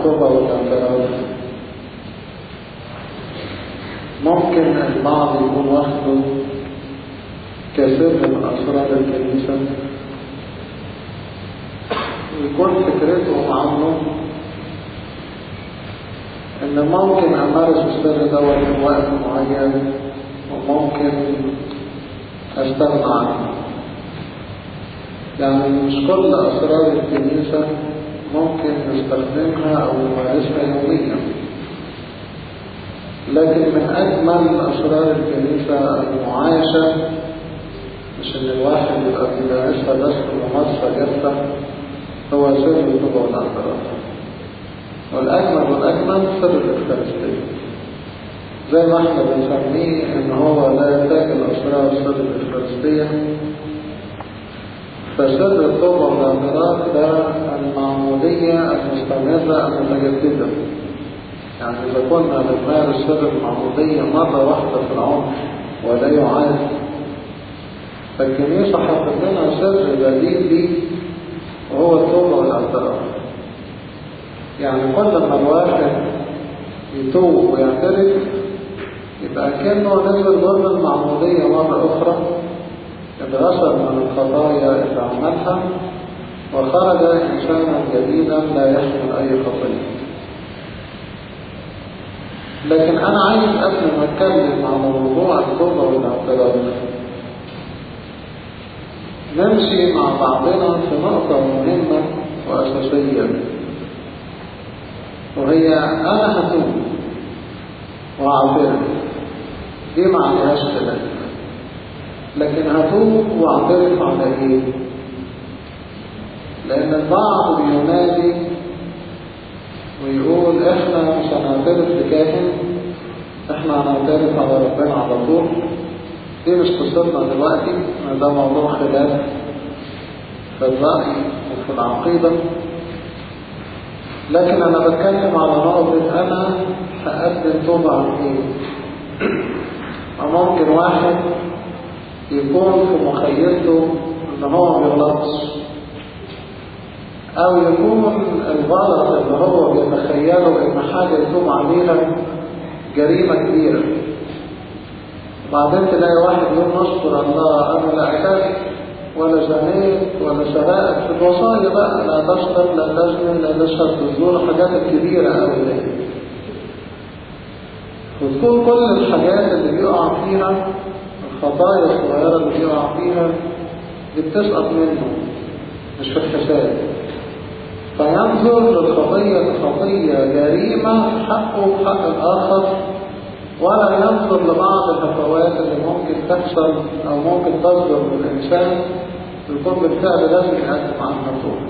التوبة والاعتراف ممكن البعض يكون واخده كسر من أسرار الكنيسة ويكون فكرته عنه إن ممكن أمارس السر دوت في وقت معين وممكن أستغنى عنه يعني مش كل أسرار الكنيسة ممكن نستخدمها أو نمارسها يوميا لكن من أجمل أسرار الكنيسة المعايشة مش إن الواحد يبقى بيمارسها بس ممارسة جافة هو سر التوبة والاعتراف والأجمل والأجمل سر الإفكارستية زي ما احنا بنسميه إن هو لا تاكل أسرار سر الإفكارستية فسر التوبة والاعتراف ده المعمودية المستمرة المتجددة يعني إذا كنا بنمارس سر المعمودية مرة واحدة في العمر ولا يعاد فالكنيسة حطت لنا سر بديل ليه وهو التوبة والاعتراف يعني كل ما الواحد يتوب ويعترف يبقى كأنه نزل ضمن المعمودية مرة أخرى اتغسل من الخطايا اللي عملها وخرج إنسانا جديدا لا يحمل أي خطية لكن أنا عايز قبل ما أتكلم عن موضوع التوبة والاعتراف نمشي مع بعضنا في نقطة مهمة وأساسية وهي أنا هتوب وأعترف دي ما عليهاش خلاف لكن هتوب وأعترف على إيه؟ لأن البعض بينادي ويقول إحنا مش هنعترف بكاهن إحنا هنعترف على ربنا على طول دي مش قصتنا دلوقتي ده موضوع خلاف في الرأي وفي العقيدة لكن أنا بتكلم على نقطة أنا هقدم توبة عن إيه ممكن واحد يكون في مخيلته إن هو ما بيغلطش أو يكون الغلط اللي هو بيتخيله إن حاجة يتوب عليها جريمة كبيرة بعدين تلاقي واحد يقول نشكر الله أنا لا أكلت ولا زنيت ولا سرقت في الوصايا بقى لا تشرب لا تزني لا تشرب الزور الحاجات الكبيرة أوي دي وتكون كل الحاجات اللي بيقع فيها الخطايا الصغيرة اللي بيقع فيها دي بتسقط منه مش في الحساب فينظر للخطية كخطية جريمة في حقه وحق الآخر ولا ينظر لبعض الهفوات اللي ممكن تحصل أو ممكن تصدر من الإنسان يكون بالفعل لازم يقدم عنها طول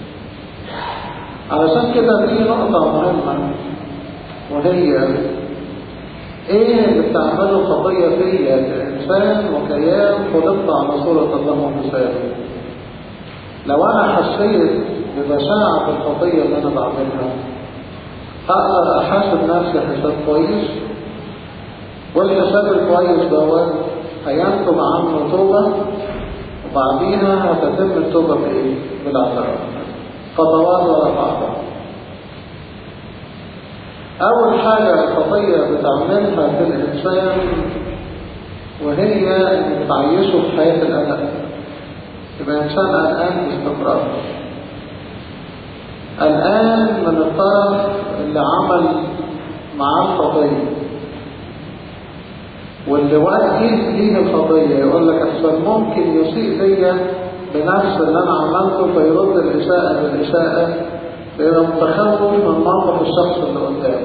علشان كده في نقطة مهمة وهي ايه اللي بتعمله الخطية فيا كإنسان وكيان خلقت على صورة الله ومثاله لو أنا حسيت ببشاعة الخطية اللي أنا بعملها هقدر أحاسب نفسي حساب كويس والحساب الكويس دوت هينتج عنه توبة وبعديها هتتم التوبة بإيه؟ بالاعتراف خطوات ورا بعضها أول حاجة الخطية بتعملها في الإنسان وهي إن بتعيشه في حياة القلق يبقى إنسان قلقان باستمرار قلقان من الطرف اللي عمل معاه الخطية واللي وجه ليه الخطية يقول لك أحسن ممكن يسيء ليا بنفس اللي أنا عملته فيرد الإساءة بالإساءة لأنه متخوف من موقف الشخص اللي قدامه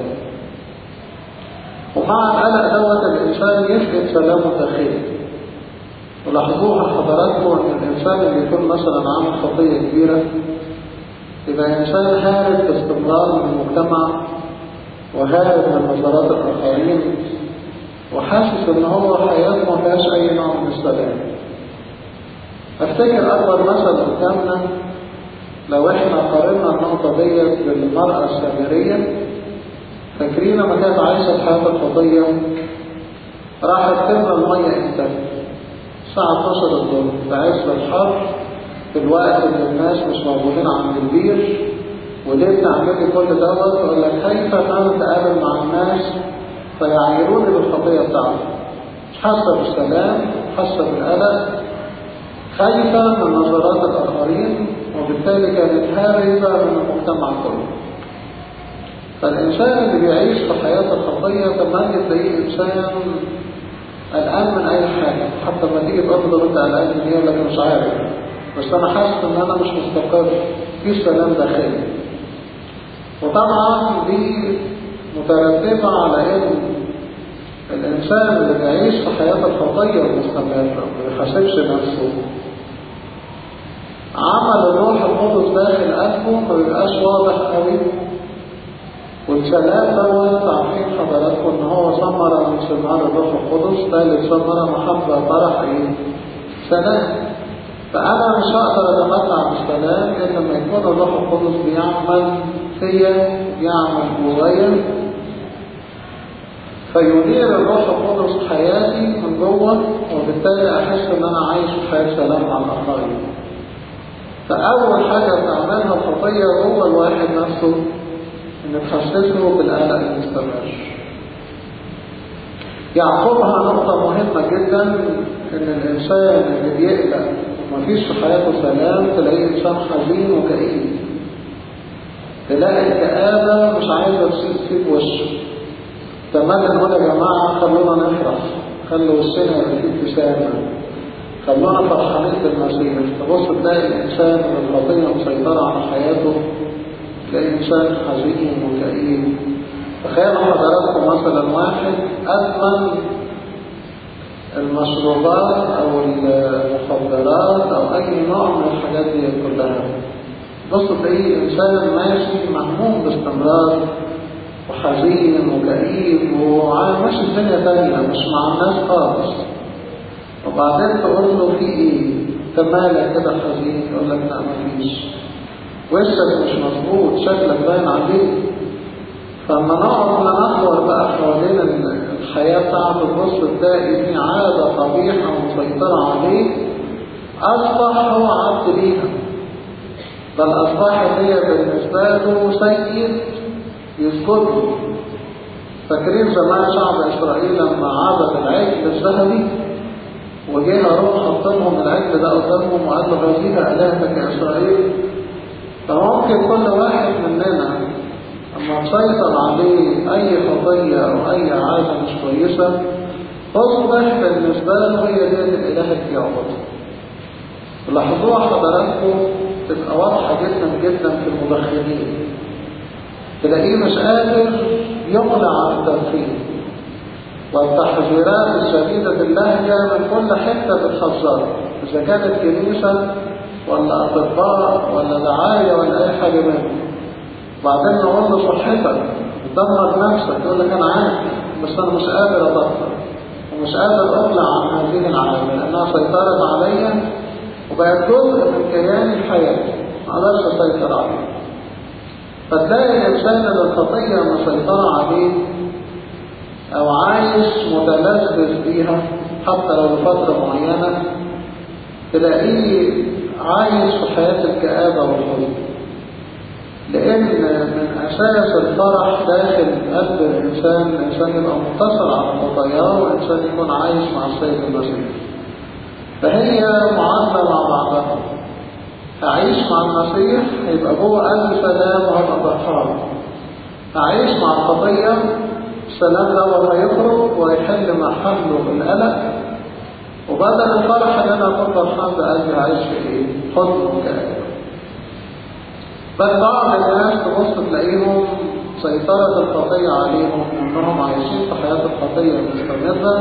ومع القلق دوت الإنسان يفقد سلامه الداخلي ولاحظوها حضراتكم ان الانسان اللي يكون مثلا عامل خطيه كبيره يبقى انسان هارب باستمرار من المجتمع وهارب من نظرات الاخرين وحاسس ان هو حياته ما فيهاش اي نوع من السلام افتكر اكبر مثل قدامنا لو احنا قارنا النقطه ديت بالمراه السامريه فاكرين لما كانت عايشه في حياه الخطيه راحت تملى الميه امتى؟ الساعة 12 الظهر في عز الحر في الوقت اللي الناس مش موجودين عند البير وليه بتعملي كل دوت يقول لك كيف انا اتقابل مع الناس فيعايروني بالخطيه بتاعتي مش حاسه بالسلام حاسه بالقلق خايفه من نظرات الاخرين وبالتالي كانت هاربه من المجتمع كله فالإنسان اللي بيعيش في حياة الخطية تمام تلاقيه إنسان قلقان من أي حاجة حتى لما تيجي تقول له أنت قلقان من إيه لك مش عارف بس أنا حاسس إن أنا مش مستقر في سلام داخلي وطبعا دي مترتبة على إن الإنسان اللي بيعيش في حياة الخطية المستمرة ما بيحاسبش نفسه عمل الروح القدس داخل قلبه ما بيبقاش واضح قوي والسلام دوت عارفين حضراتكم ان هو ثمرة من ثمار الروح القدس ثالث ثمرة محبة فرح ايه؟ سلام فأنا مش هقدر أتمتع بالسلام إلا لما يكون الروح القدس بيعمل فيا بيعمل جوايا فيدير الروح القدس حياتي من جوه وبالتالي أحس إن أنا عايش في حياة سلام مع الآخرين. فأول حاجة بتعملها الخطية جوه الواحد نفسه ان تحسسه بالقلق المستمر يعقبها نقطة مهمة جدا ان الانسان اللي بيقلق ومفيش في حياته سلام تلاقيه انسان حزين وكئيب تلاقي الكآبة مش عايزة تسيب وشه تمام نقول يا جماعة خلونا نفرح خلوا وشنا يبقى فيه ابتسامة خلونا فرحانين بالمسيح تبص تلاقي الانسان الخطية مسيطرة على حياته تلاقي إنسان حزين وكئيب تخيلوا حضراتكم مثلا واحد أدمن المشروبات أو المخدرات أو أي نوع من الحاجات دي كلها بص تلاقيه إنسان ماشي مهموم باستمرار وحزين وكئيب وماشي الدنيا تانية مش مع الناس خالص وبعدين تقول له في إيه؟ أنت مالك كده حزين يقول لك لا مفيش وشك مش مظبوط شكلك باين عليك فلما نقعد ننخور بقى حوالين الحياة بتاعته تبص تلاقي في عادة قبيحة مسيطرة عليه أصبح هو عبد ليها بل أصبحت هي بالنسبة له سيد يسجد له فاكرين زمان شعب إسرائيل لما عبد العجل الذهبي وجه هارون حط لهم العجل ده قدامهم وقال له هذه إلهتك يا إسرائيل فممكن كل واحد مننا لما تسيطر عليه أي خطية أو أي عادة مش كويسة تصبح بالنسبة له هي ذات الإله اللي يعبده. لاحظوها حضراتكم تبقى واضحة جدا جدا في المدخنين. تلاقيه مش قادر يقلع عن التدخين. والتحذيرات الشديدة اللهجة من كل حتة بتحذره إذا كانت كنيسة ولا أطباء ولا دعاية ولا أي حاجة منه بعدين نقول له صحتك دمر نفسك يقول لك أنا عارف بس أنا مش قادر أبطل ومش قادر أطلع عن هذه العالم لأنها سيطرت عليا وبقت جزء من كياني الحياتي ما أقدرش أسيطر عليه فتلاقي الإنسان اللي الخطية مسيطرة عليه أو عايش متلذذ بيها حتى لو لفترة معينة تلاقيه عايش في حياة الكآبة والحزن لأن من أساس الفرح داخل قلب الإنسان الإنسان يبقى متصل على خطاياه وإنسان يكون عايش مع السيد المسيح فهي معادلة مع بعضها أعيش مع المسيح هيبقى جوه قلبي سلام وهبقى فرحان أعيش مع الخطية السلام ده هيخرج ويحل محله القلق وبدل الفرح اللي انا كنت فرحان بقلبي عايش في ايه؟ حزن وكآبة. بس بعض الناس تبص تلاقيهم سيطرة الخطية عليهم انهم عايشين في حياة الخطية المستمرة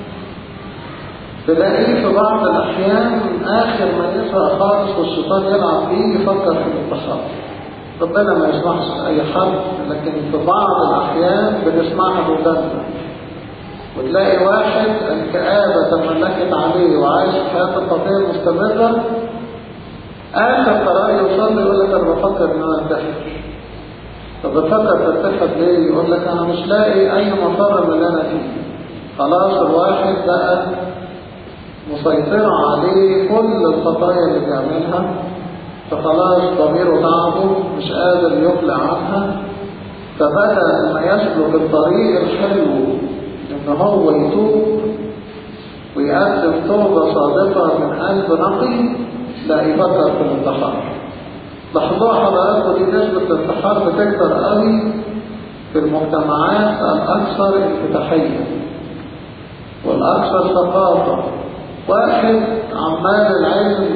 تلاقيه في بعض الأحيان آخر ما يسرق خالص والشيطان يلعب بيه يفكر في الانتحار. ربنا ما يسمحش لأي حد لكن في بعض الأحيان بنسمعها بودانا. وتلاقي واحد الكآبة تملكت عليه وعايش في حياة الخطية المستمرة آخر قرار يوصل له يقول لك أنا بفكر إن أنا أنتحر. طب بتفكر تنتحر ليه؟ يقول لك أنا مش لاقي أي مفر من اللي أنا فيه. خلاص الواحد بقى مسيطرة عليه كل الخطايا اللي بيعملها فخلاص ضميره تعبه مش قادر يقلع عنها فبدأ لما يسلك الطريق الحلو ان هو يتوب ويقدم توبة صادقة من قلب نقي لا يفكر في الانتحار لاحظوها حضراتكم دي نسبة الانتحار بتكتر قوي في المجتمعات الأكثر انفتاحية والأكثر ثقافة واحد عمال العلم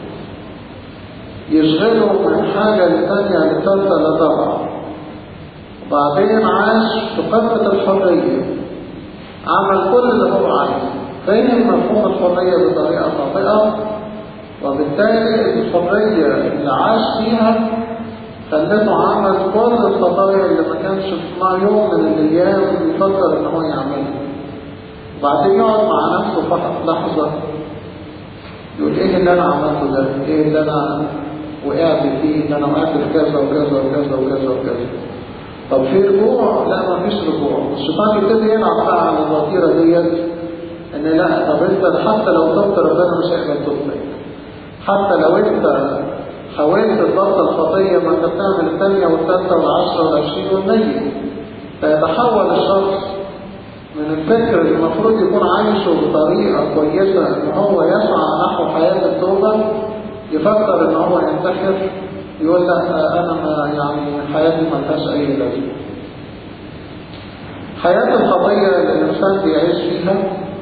يشغله من حاجة للتانية للتالتة للرابعة وبعدين عاش في قمة الحرية عمل كل اللي هو عايزه فهم مفهوم الحرية بطريقة خاطئة وبالتالي الحرية اللي عاش فيها خلته عمل كل الخطايا اللي ما كانش في يوم من الايام يفكر ان هو يعملها وبعدين يقعد مع نفسه فقط لحظة يقول ايه اللي انا عملته ده ايه اللي انا وقعت فيه ان انا وقعت في كذا وكذا وكذا وكذا وكذا طب في رجوع لا ما فيش رجوع الشيطان يبتدي يلعب بقى على الوتيره ديت ان لا طب انت حتى لو تبت ربنا مش هيقبل توبتك حتى لو انت حاولت تبطل الخطيه ما انت بتعمل الثانيه والثالثه والعشره والعشرين والمية فيتحول الشخص من الفكر اللي المفروض يكون عايشه بطريقه كويسه ان هو يسعى نحو حياه التوبه يفكر ان هو ينتحر يقول لا انا ما يعني حياتي ما لهاش اي لازمه حياه الخطيه اللي الانسان بيعيش فيها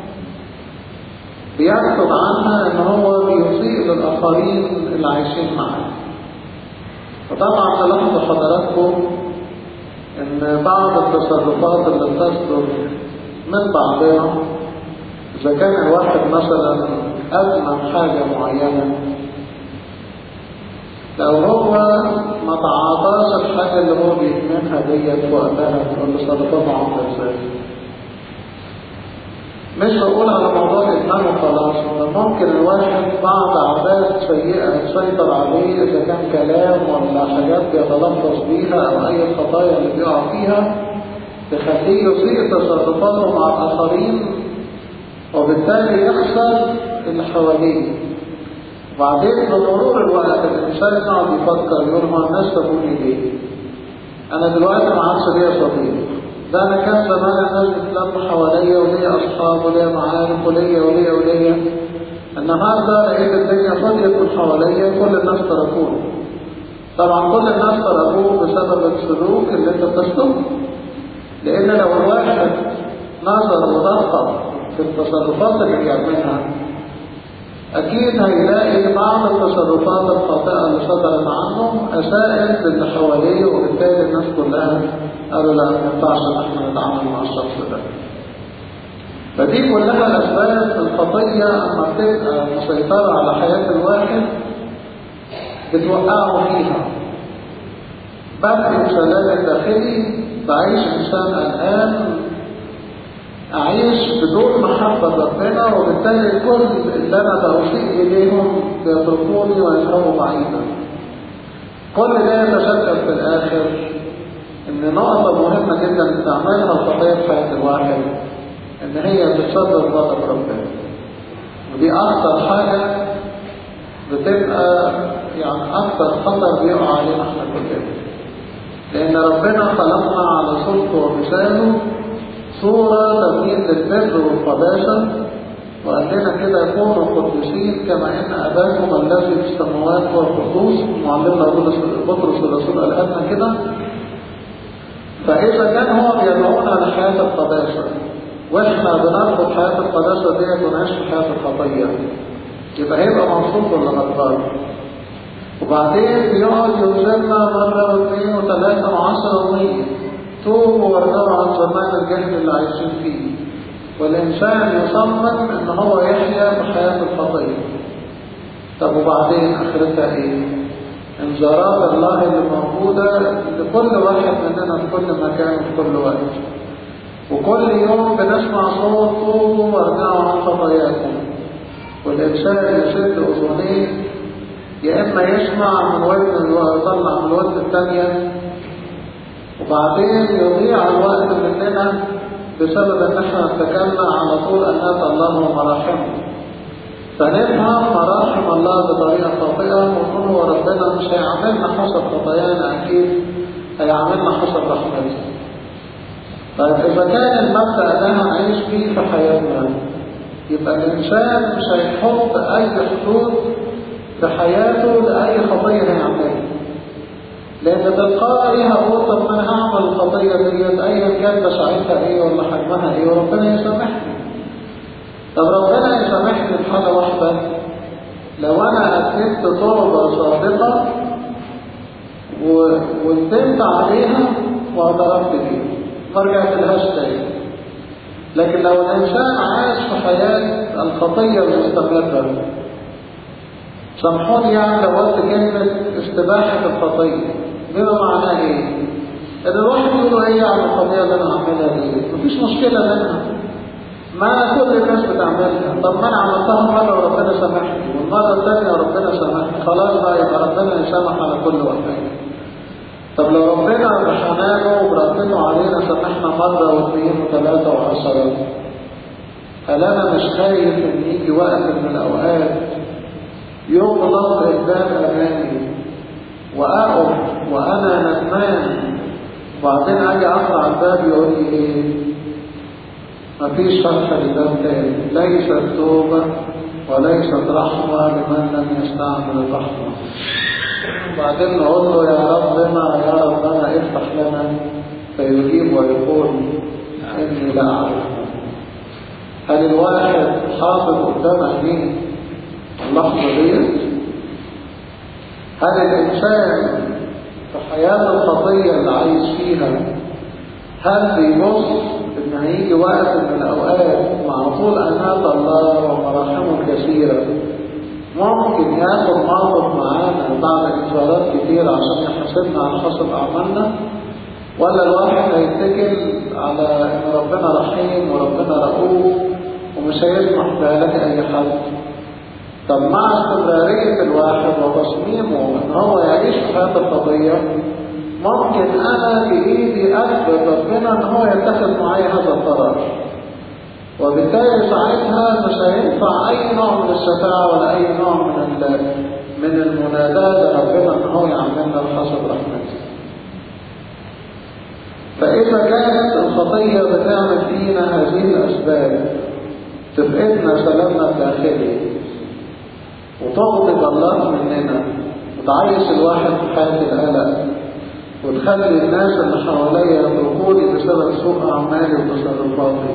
بيعتقد عنها ان هو بيسيء للاخرين اللي عايشين معاه وطبعا تلاحظوا حضراتكم ان بعض التصرفات اللي بتصدر من بعضها اذا كان الواحد مثلا ادمن حاجه معينه لو هو ما تعاطاش الحاجه اللي هو بيدمنها ديت في وقتها تقول تصرفاته عامله ازاي مش بقول على موضوع الإدمان وخلاص ممكن الواحد بعض عادات سيئة تسيطر عليه إذا كان كلام ولا حاجات بيتلفظ بيها أو أي خطايا اللي بيقع فيها تخليه يسيء تصرفاته مع الآخرين وبالتالي يخسر اللي حواليه وبعدين بمرور الوقت الإنسان يقعد يفكر يقول ما الناس سابوني ليه؟ أنا دلوقتي ما عادش ليا صديق ده انا كان زمان الناس بتلم حواليا وليا اصحاب وليا معارف وليا وليا وليا النهارده لقيت الدنيا فاضيه من حواليا كل الناس تركوني طبعا كل الناس تركوه بسبب السلوك اللي انت بتسلكه لان لو الواحد نظر ودقق في التصرفات اللي بيعملها اكيد هيلاقي بعض التصرفات الخاطئه اللي صدرت عنه اساءت للي حواليه وبالتالي الناس كلها قالوا لا ما ينفعش ان احنا نتعامل مع الشخص ده فدي كلها اسباب الخطيه اما بتبقى مسيطره على حياه الواحد بتوقعه فيها ببكي سلام الداخلي بعيش انسان قلقان اعيش بدون محبه ربنا وبالتالي كل اللي انا بوصي اليهم بيتركوني ويذهبوا بعيدا كل ده يتشكل في الاخر ان نقطة مهمة جدا تعملها الخطية في حياة الواحد ان هي بتسبب غضب ربنا ودي اكتر حاجة بتبقى يعني اكتر خطر بيقع علينا احنا كلنا لان ربنا خلقنا على صورته ومثاله صورة تبين للبر والقداسة وقال لنا كده كونوا قدسين كما ان اباكم الذي في السماوات هو القدوس معلمنا بطرس الرسول قال لنا كده فإذا كان هو بيدعونا لحياة القداسة وإحنا بنرفض حياة القداسة ديت ونعيش في حياة الخطية يبقى هيبقى مبسوط ولا غضبان وبعدين بيقعد يوزننا مرة واثنين وثلاثة وعشرة ومية توبوا وارجعوا عن زمان الجهل اللي عايشين فيه والإنسان يصمم إن هو يحيا بحياة الخطية طب وبعدين آخرتها إيه؟ انذارات الله اللي موجودة لكل واحد مننا في كل مكان في كل وقت وكل يوم بنسمع صوت طوبوا وارجعوا عن خطاياكم والإنسان يسد أذنيه يا إما يسمع من ودن ويطلع من الودن الثانية وبعدين يضيع الوقت مننا بسبب ان احنا اتكلنا على طول انات الله ومراحمه فنفهم مراحم الله بطريقة خاطئة ونقول هو ربنا مش هيعاملنا حسب خطايانا أكيد هيعاملنا حسب رحمته طيب إذا كان المبدأ ده هنعيش فيه في حياتنا يبقى الإنسان مش هيحط أي حدود في حياته لأي خطية هيعملها لأن تلقائي هقول طب ما أنا هعمل الخطية ديت أيا كان بشاعتها إيه ولا حجمها إيه وربنا يسامحني طب ربنا يسامحني بحاجة واحدة لو أنا قدمت توبة صادقة وندمت عليها واعترفت بيها ما رجعت لهاش تاني لكن لو الإنسان عاش في حياة الخطية المستمرة سامحوني يعني لو قلت كلمة استباحة الخطية بما معناه ايه؟ ان الواحد يقول له ايه يعني الخطية اللي انا عاملها دي؟ مفيش مشكلة منها ما كل الناس بتعملها طب ما انا عملتها مرة وربنا سامحني والمرة الثانية وربنا سامحني خلاص بقى يبقى ربنا يسامح على كل واحد طب لو ربنا بحنانه وبرحمته علينا سامحنا مرة واثنين وثلاثة وعشرة هل انا مش خايف ان يجي وقت من الاوقات يغلق الباب امامي واقف وانا ندمان وبعدين اجي اقرع الباب يقول لي ايه مفيش فتح لباب تاني ليست توبه وليست رحمه لمن لم يستعمل الرحمه وبعدين نقول له يا ربنا يا ربنا افتح لنا فيجيب ويقول اني لا اعرف هل الواحد حاطط قدام عينيه اللحظه ديت هل الإنسان في حياته الخطية اللي عايش فيها هل بيبص إن هيجي وقت من الأوقات مع طول أنات الله ومراحمه الكثيرة ممكن ياخد موقف معانا بعد إنذارات كتيرة عشان يحاسبنا على حسب أعمالنا ولا الواحد هيتكل على إن ربنا رحيم وربنا رؤوف ومش هيسمح بهلاك أي حد طب مع استمرارية الواحد وتصميمه ان هو يعيش في حياة القضية ممكن انا بايدي اثبت ربنا ان هو يتخذ معي هذا القرار وبالتالي ساعتها مش هينفع اي نوع من الشفاعة ولا اي نوع من من المناداة لربنا ان هو يعملنا بحسب رحمته فإذا كانت الخطية بتعمل فينا هذه الأسباب تفقدنا سلامنا الداخلي وتغضب الله مننا وتعيش الواحد في حالة القلق وتخلي الناس اللي حواليا يتركوني بسبب سوء أعمالي وتصرفاتي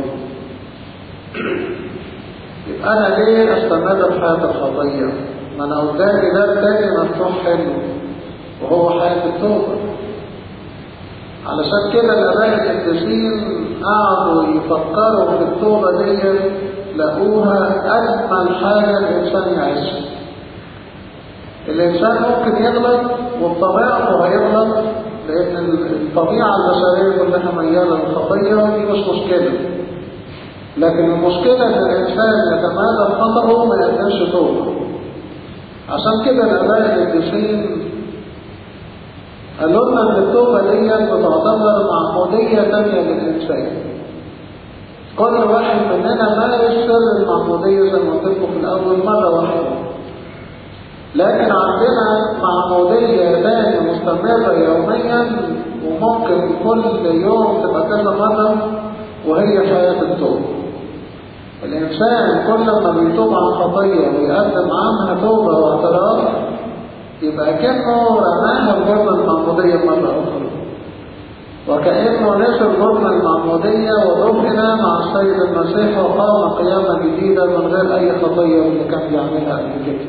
يبقى أنا ليه أستمر في حياة الخطية؟ ما أنا قدامي ده تاني مفتوح حلو وهو حياة التوبة علشان كده الآباء القديسين قعدوا يفكروا في التوبة دي لقوها أجمل حاجة الإنسان يعيشها الإنسان ممكن يغلط وبطبيعته هيغلط لأن الطبيعة البشرية كلها ميالة للخطية دي مش مشكلة لكن المشكلة إن الإنسان يتمادى خطأه وما يقدرش توبة عشان كده الآباء القديسين قالوا لنا إن التوبة دي بتعتبر معمودية تانية للإنسان كل واحد مننا مارس سر المعمودية زي ما قلت لكم في الأول مرة واحدة لكن عندنا معمودية ثانية مستمرة يوميا وممكن كل يوم تبقى كذا مرة وهي حياة التوبة الإنسان كل ما بيتوب عن خطية ويقدم عنها توبة واعتراف يبقى كأنه رماها بجرم المعمودية مرة أخرى وكأنه نزل جرم المعمودية ودفن مع السيد المسيح وقام قيامة جديدة من غير أي خطية اللي كان بيعملها قبل كده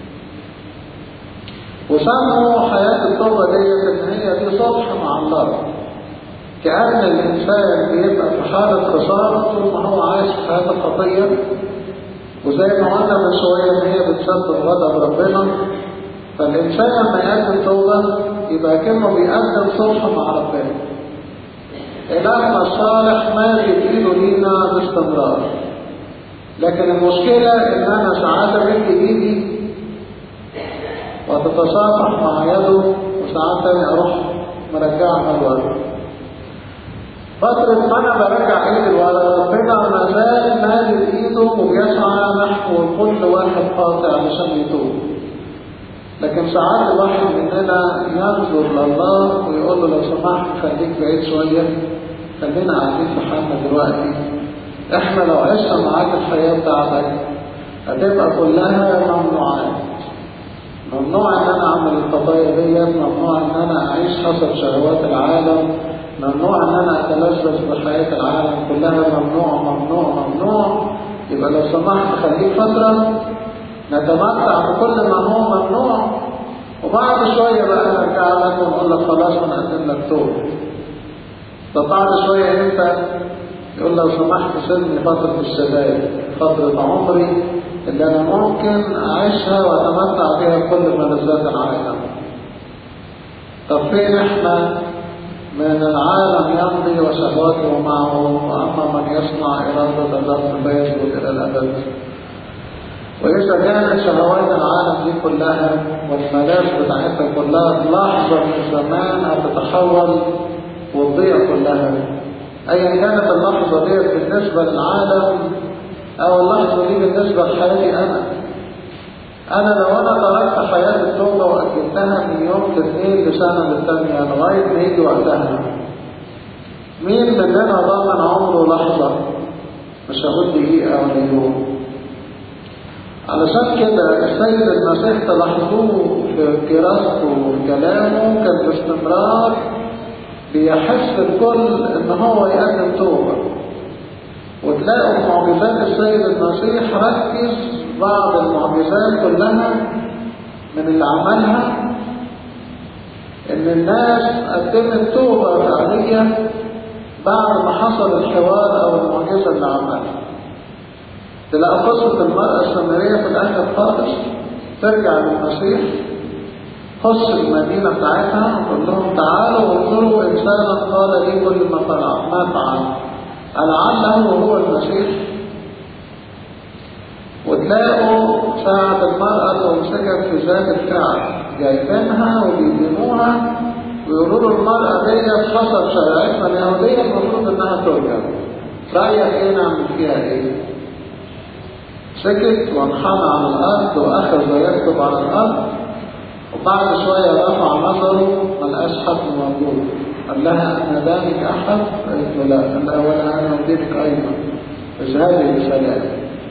وسموا حياة التوبة ديت إن هي دي صلح مع الله كأن الإنسان بيبقى في حالة خسارة طول ما هو عايش في حياة الخطية وزي ما قلنا من شوية إن هي بتسبب غضب ربنا فالإنسان لما يقدم توبة يبقى كأنه بيقدم صلح مع ربنا إلهنا الصالح ما يفيد لينا باستمرار لكن المشكلة إن أنا ساعات أمد إيدي وتتصافح مع يده وساعات تاني أروح مرجعها لورا فترة ما انا برجع ايدي ورا ربنا ما زال مادد ايده وبيسعى نحو كل واحد قاطع علشان يتوب لكن ساعات الواحد مننا ينظر لله ويقول له لو سمحت خليك بعيد شوية خلينا قاعدين في حالنا دلوقتي احنا لو عشنا معاك الحياة بتاعتك هتبقى كلها ممنوعات ممنوع ان انا اعمل الخطايا ديت ممنوع ان انا اعيش حسب شهوات العالم ممنوع ان انا اتلذذ بحياة العالم كلها ممنوع ممنوع ممنوع يبقى لو سمحت خليك فترة نتمتع بكل ما هو ممنوع وبعد شوية بقى نرجع لك ونقول لك خلاص ونقدم لك توب طب بعد شوية انت يقول لو سمحت سيبني فترة الشباب فترة عمري اللي انا ممكن اعيشها واتمتع بها بكل ملذات العالم طب فين احنا من العالم يمضي وشهواته معه واما من يصنع اراده الله فيثبت الى الابد وإذا كانت شهوات العالم دي كلها والملاذ بتاعتها كلها في لحظة من الزمان هتتحول وتضيع كلها أيا كانت اللحظة دي بالنسبة للعالم أو اللحظة دي بالنسبة لحياتي أنا أنا لو أنا تركت حياة التوبة وأجلتها من يوم الاثنين لسنة للثانية لغاية ما يجي وقتها مين مننا ضامن عمره لحظة مش هقول دقيقة ولا يوم علشان كده السيد المسيح تلاحظوه في كراسته وفي كلامه كان باستمرار بيحث الكل ان هو يقدم توبة وتلاقوا في معجزات السيد المسيح ركز بعض المعجزات كلها من اللي عملها ان الناس قدمت توبة فعلية بعد ما حصل الحوار او المعجزة اللي عملها تلاقوا قصة المرأة السامرية في الآخر خالص ترجع للمسيح خش المدينة بتاعتها وتقول لهم تعالوا وانظروا إنسانا قال لي كل ما فعل ما فعل لعله هو المسيح وتلاقوا ساعة المرأة تمسكت في ذات الفعل جايبينها وبيدينوها ويقولوا له المرأة ديت حسب شريعتنا اليهودية المفروض إنها ترجم رأيك إيه نعمل فيها إيه؟ سكت وانحنى على الأرض وأخذ يكتب على الأرض وبعد شوية رفع نظره ما لقاش حد موجود قال لها أن دانك أحد؟ قالت له لا قال لها ولا أنا أدينك أيضا اذهبي بسلام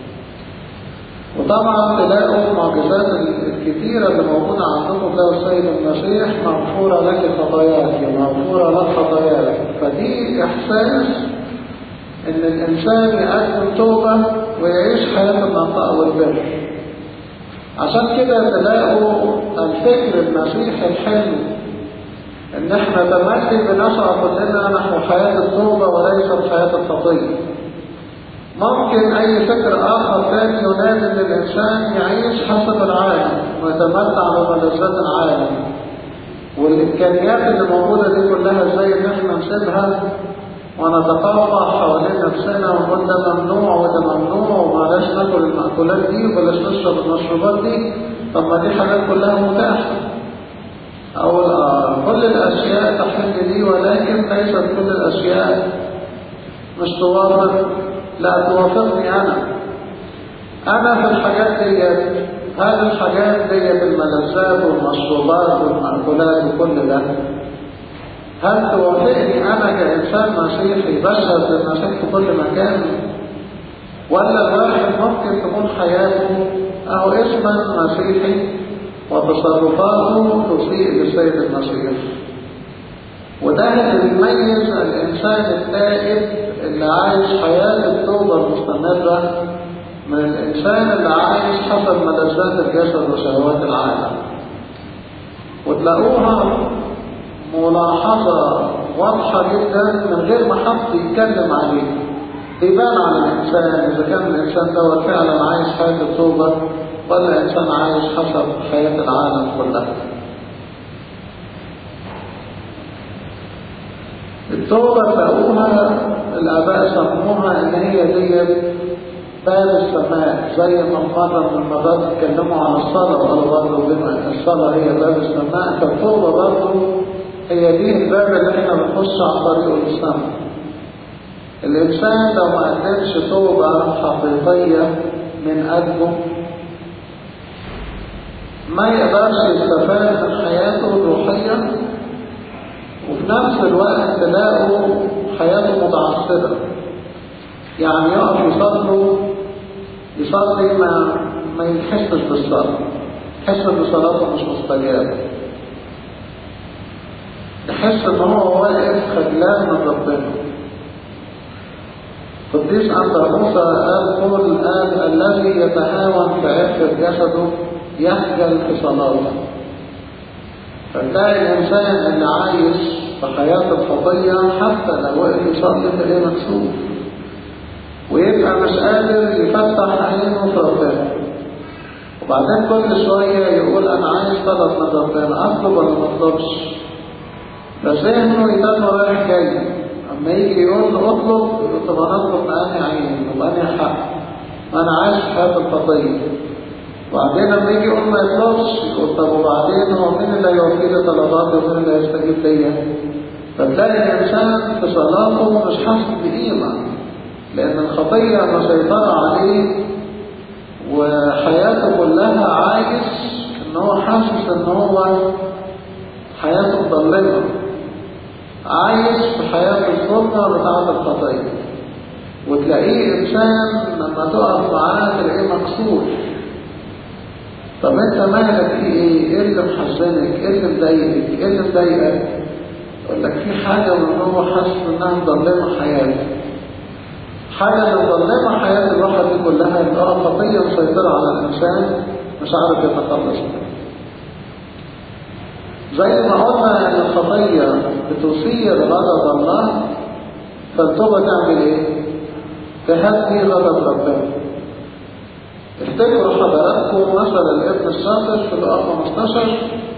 وطبعا تلاقوا المعجزات الكثيرة اللي موجودة عندكم تلاقوا السيد المسيح مغفورة لك خطاياك مغفورة لك خطاياك فدي إحساس إن الإنسان يقدم توبة ويعيش حياة المنطقة والبر عشان كده تلاقوا الفكر المسيحي الحلو ان احنا تملي بنسعى كلنا نحو حياة التوبة وليس حياة الخطية ممكن اي فكر اخر ثاني ينادي ان الانسان يعيش حسب العالم ويتمتع بملذات العالم والامكانيات اللي موجودة دي كلها ازاي ان احنا نسيبها ونتقاطع حوالين نفسنا ونقول ده ممنوع وده ممنوع وبلاش ناكل المأكولات دي وبلاش نشرب المشروبات دي طب ما دي حاجات كلها متاحة أو كل الأشياء تحل لي ولكن ليست كل الأشياء مش توافق لا توافقني أنا أنا في الحاجات ديت هذه الحاجات ديت الملذات والمشروبات والمأكولات وكل ده هل توافقني أنا كإنسان مسيحي بشهد للمسيح في كل مكان ولا الواحد ممكن تكون حياته أو اسما مسيحي وتصرفاته تسيء للسيد المسيح وده اللي بيميز الإنسان التائب اللي عايش حياة التوبة المستمرة من الإنسان اللي عايش حسب ملذات الجسد وشهوات العالم وتلاقوها ملاحظة واضحة جدا من غير ما حد يتكلم عليه يبان على الإنسان إذا كان الإنسان دوت فعلا عايش حياة التوبة ولا إنسان عايش حسب حياة العالم كلها التوبة تلاقوها الآباء سموها إن هي ديت باب السماء زي ما مرة من المرات اتكلموا عن الصلاة وقالوا برضه بما الصلاة هي باب السماء فالتوبة برضه هي دي الباب اللي احنا بنخش عن طريقه للسماء الإنسان لو ما قدمش توبة حقيقية من أجله ما يقدرش يستفاد من حياته الروحية وفي نفس الوقت تلاقوا حياته متعصبة يعني يقف يصلي يصلي ما ما يحسش بالصلاة يحس ان صلاته مش مستجابة يحس ان هو واقف خجلان من ربنا قديس عند موسى قال قول قال الذي يتهاون في عفة جسده يخجل في صلاته فتلاقي الإنسان اللي عايش في حياة الخطية حتى لو وقف يصلي تلاقيه مكسوف ويبقى مش قادر يفتح عينه في ربنا وبعدين كل شوية يقول أنا عايز طلب من ربنا أطلب ولا ما أطلبش فذهنه يتم رايح جاي أما يجي يقول له اطلب يقول طب أنا أطلب بأنهي عين وبأنهي حق ما أنا عايش في حياة الخطية وبعدين لما يجي يقول ما يطلبش يقول طب وبعدين هو مين اللي هيوفي لي طلباتي ومين اللي هيستجيب ليا فتلاقي الإنسان في صلاته مش حاسس بقيمة لأن الخطية مسيطرة عليه وحياته كلها عاجز إن هو حاسس إن هو حياته مظلمة عايش في حياة الظلمة بتاعة الخطية وتلاقيه إنسان لما تقف معاه تلاقيه مكسور طب انت مالك في ايه؟ ايه اللي محزنك؟ ايه اللي مضايقك؟ ايه اللي مضايقك؟ يقول لك في حاجة من هو حاسس انها مظلمة حياته. حاجة مظلمة حياة الواحد دي كلها ان هو خطية مسيطرة على الانسان مش عارف يتخلص منها. زي ما قلنا ان الخطية بتثير غضب الله فالتوبة تعمل ايه؟ تهدي غضب ربنا. افتكروا حضراتكم مثل الابن الشاطر في الآية 15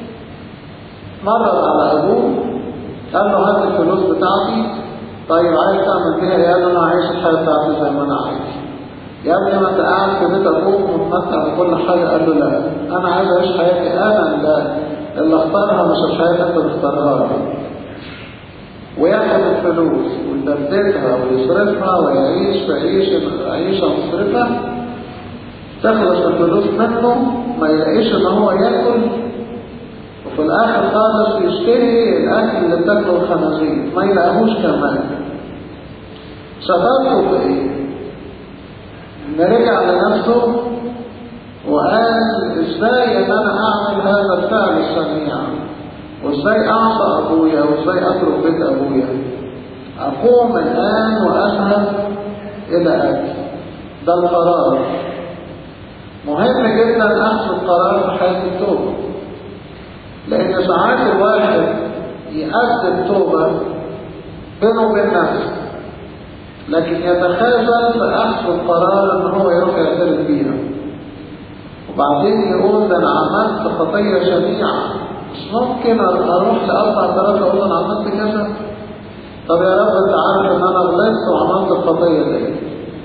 مرر على أبوه قال له هات الفلوس بتاعتي طيب عايز تعمل فيها ايه؟ قال له أنا عايش الحياة بتاعتي زي ما أنا عايز يا ابني ما أنت قاعد في بيت أبوك ومتمتع بكل حاجة قال له لا أنا عايز أعيش حياتي أنا لا اللي اختارها مش الحياة اللي أنت بتختارها وياخد الفلوس ويبدلها ويصرفها ويعيش في عيشة عيشة مصرفة تخلص الفلوس منه ما يلاقيش ان هو ياكل وفي الاخر خالص يشتري الاكل اللي بتاكله الخنازير ما يلاقيهوش كمان شطارته في ايه؟ ان رجع لنفسه وقال ازاي ان انا اعمل هذا الفعل الشنيع وازاي اعصى ابويا وازاي اترك بيت ابويا اقوم الان واذهب الى اكل ده القرار مهم جدا اخذ القرار في حياة التوبة لان ساعات الواحد يقدم توبة بينه وبين نفسه لكن يتخاذل في اخذ القرار ان هو يروح يعترف بيها وبعدين يقول ده انا عملت خطية شنيعة مش ممكن اروح لأربع اعتراف اقول انا عملت كذا طب يا رب انت عارف ان انا غلطت وعملت الخطية دي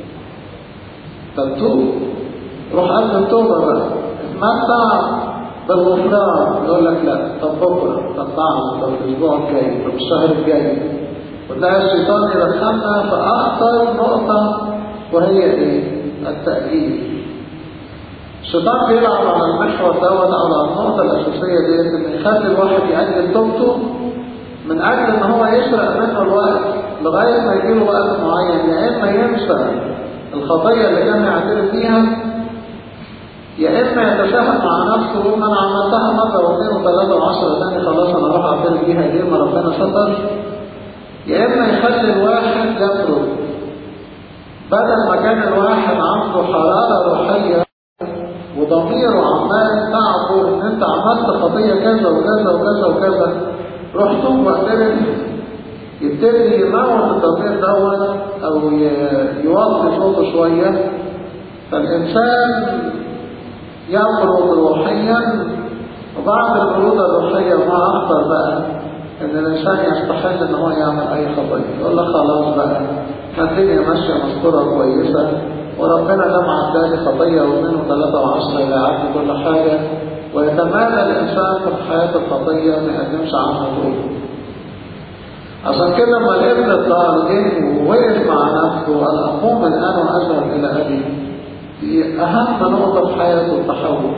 طب توب روح قدم توبة بقى اتمتع بالغفران يقول لك لا طب بكرة طب بعد طب الأسبوع الجاي طب الشهر الجاي وتلاقي الشيطان يدخلنا في أخطر نقطة وهي إيه؟ التأجيل الشيطان بيلعب على المحور دوت على النقطة الأساسية ديت إن يخلي الواحد يأجل توبته من أجل إن هو يسرق منه الوقت لغاية ما يجيله وقت معين يا إما ينسى الخطية اللي كان يعترف فيها يا إما يتشاهد مع نفسه ويقول أنا عملتها مرة واثنين وثلاثة وعشرة ثاني خلاص أنا أروح أعترف بيها ليه ما ربنا ستر يا إما يخلي الواحد يترك بدل ما كان الواحد عنده حرارة روحية وضميره عمال تعبر إن أنت عملت خطية كذا وكذا وكذا وكذا روح توب واعترف يبتدي يموت الضمير دوت أو يوطي صوته شوية فالإنسان يبرد روحيا وبعد البرودة الروحية ما أخطر بقى إن الإنسان يستحل إن هو يعمل أي خطية يقول لك خلاص بقى ما الدنيا ماشية مذكورة كويسة وربنا ده معدالي خطية واثنين وثلاثة وعشرة يعدي كل حاجة ويتمادى الإنسان في حياة الخطية ما يقدمش عنها طول عشان كده لما الابن الضال جه ووقف مع نفسه وقال اقوم الان واذهب الى ابي دي اهم نقطه في حياته التحول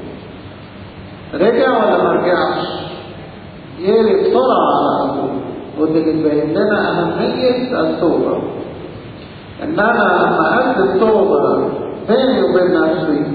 رجع ولا ما رجعش يجري بسرعه على ابوه ودي بتبين لنا اهميه التوبه ان انا لما اقدم توبه بيني وبين نفسي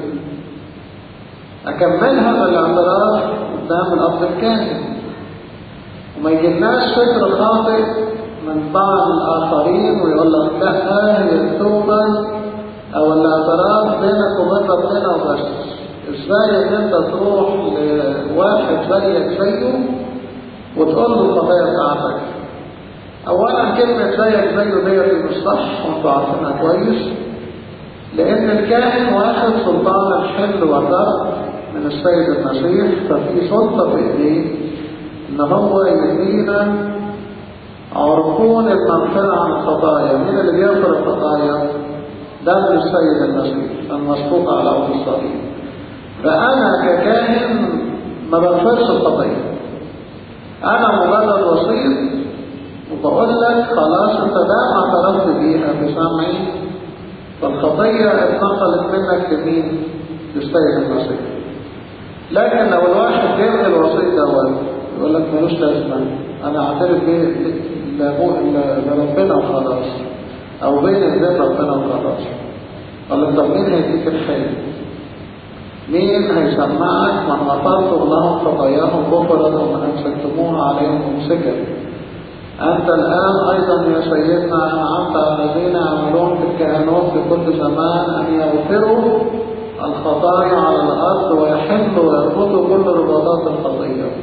اكملها بالاعتراف قدام الاب الكاهن وما يجيلناش فكر خاطئ من بعض الآخرين ويقول لك لا هي التوبة أو الاعتراف بينك وبين ربنا وبس ازاي ان انت تروح لواحد زيك زيه وتقول له القضايا بتاعتك اولا كلمة زيك زيه ديت مش صح وانتوا عارفينها كويس لان الكاهن واخد سلطان الحل والرد من السيد المسيح ففي سلطة في ايديه ان هو يدينا عرفون المغفرة عن الخطايا مين اللي بيغفر الخطايا دم السيد المسيح المسقوط على عود الصليب فأنا ككاهن ما بغفرش الخطية أنا مجرد وسيط وبقول لك خلاص أنت دام اعترفت بيها بسمعي فالخطية اتنقلت منك لمين؟ للسيد المسيح لكن لو الواحد بيلغي الوسيط دوت يقول لك ملوش لازمة أنا أعترف بيه لربنا وخلاص أو بين إيدين ربنا وخلاص قال لك طب مين هيديك الحل؟ مين هيسمعك من غفرتم لهم خطاياهم غفرت ومن أمسكتموها عليهم ممسكا أنت الآن أيضا يا سيدنا أنعمت على الذين يعملون في الكهنوت في كل زمان أن يغفروا الخطايا على الأرض ويحلوا ويربطوا كل رباطات الخطية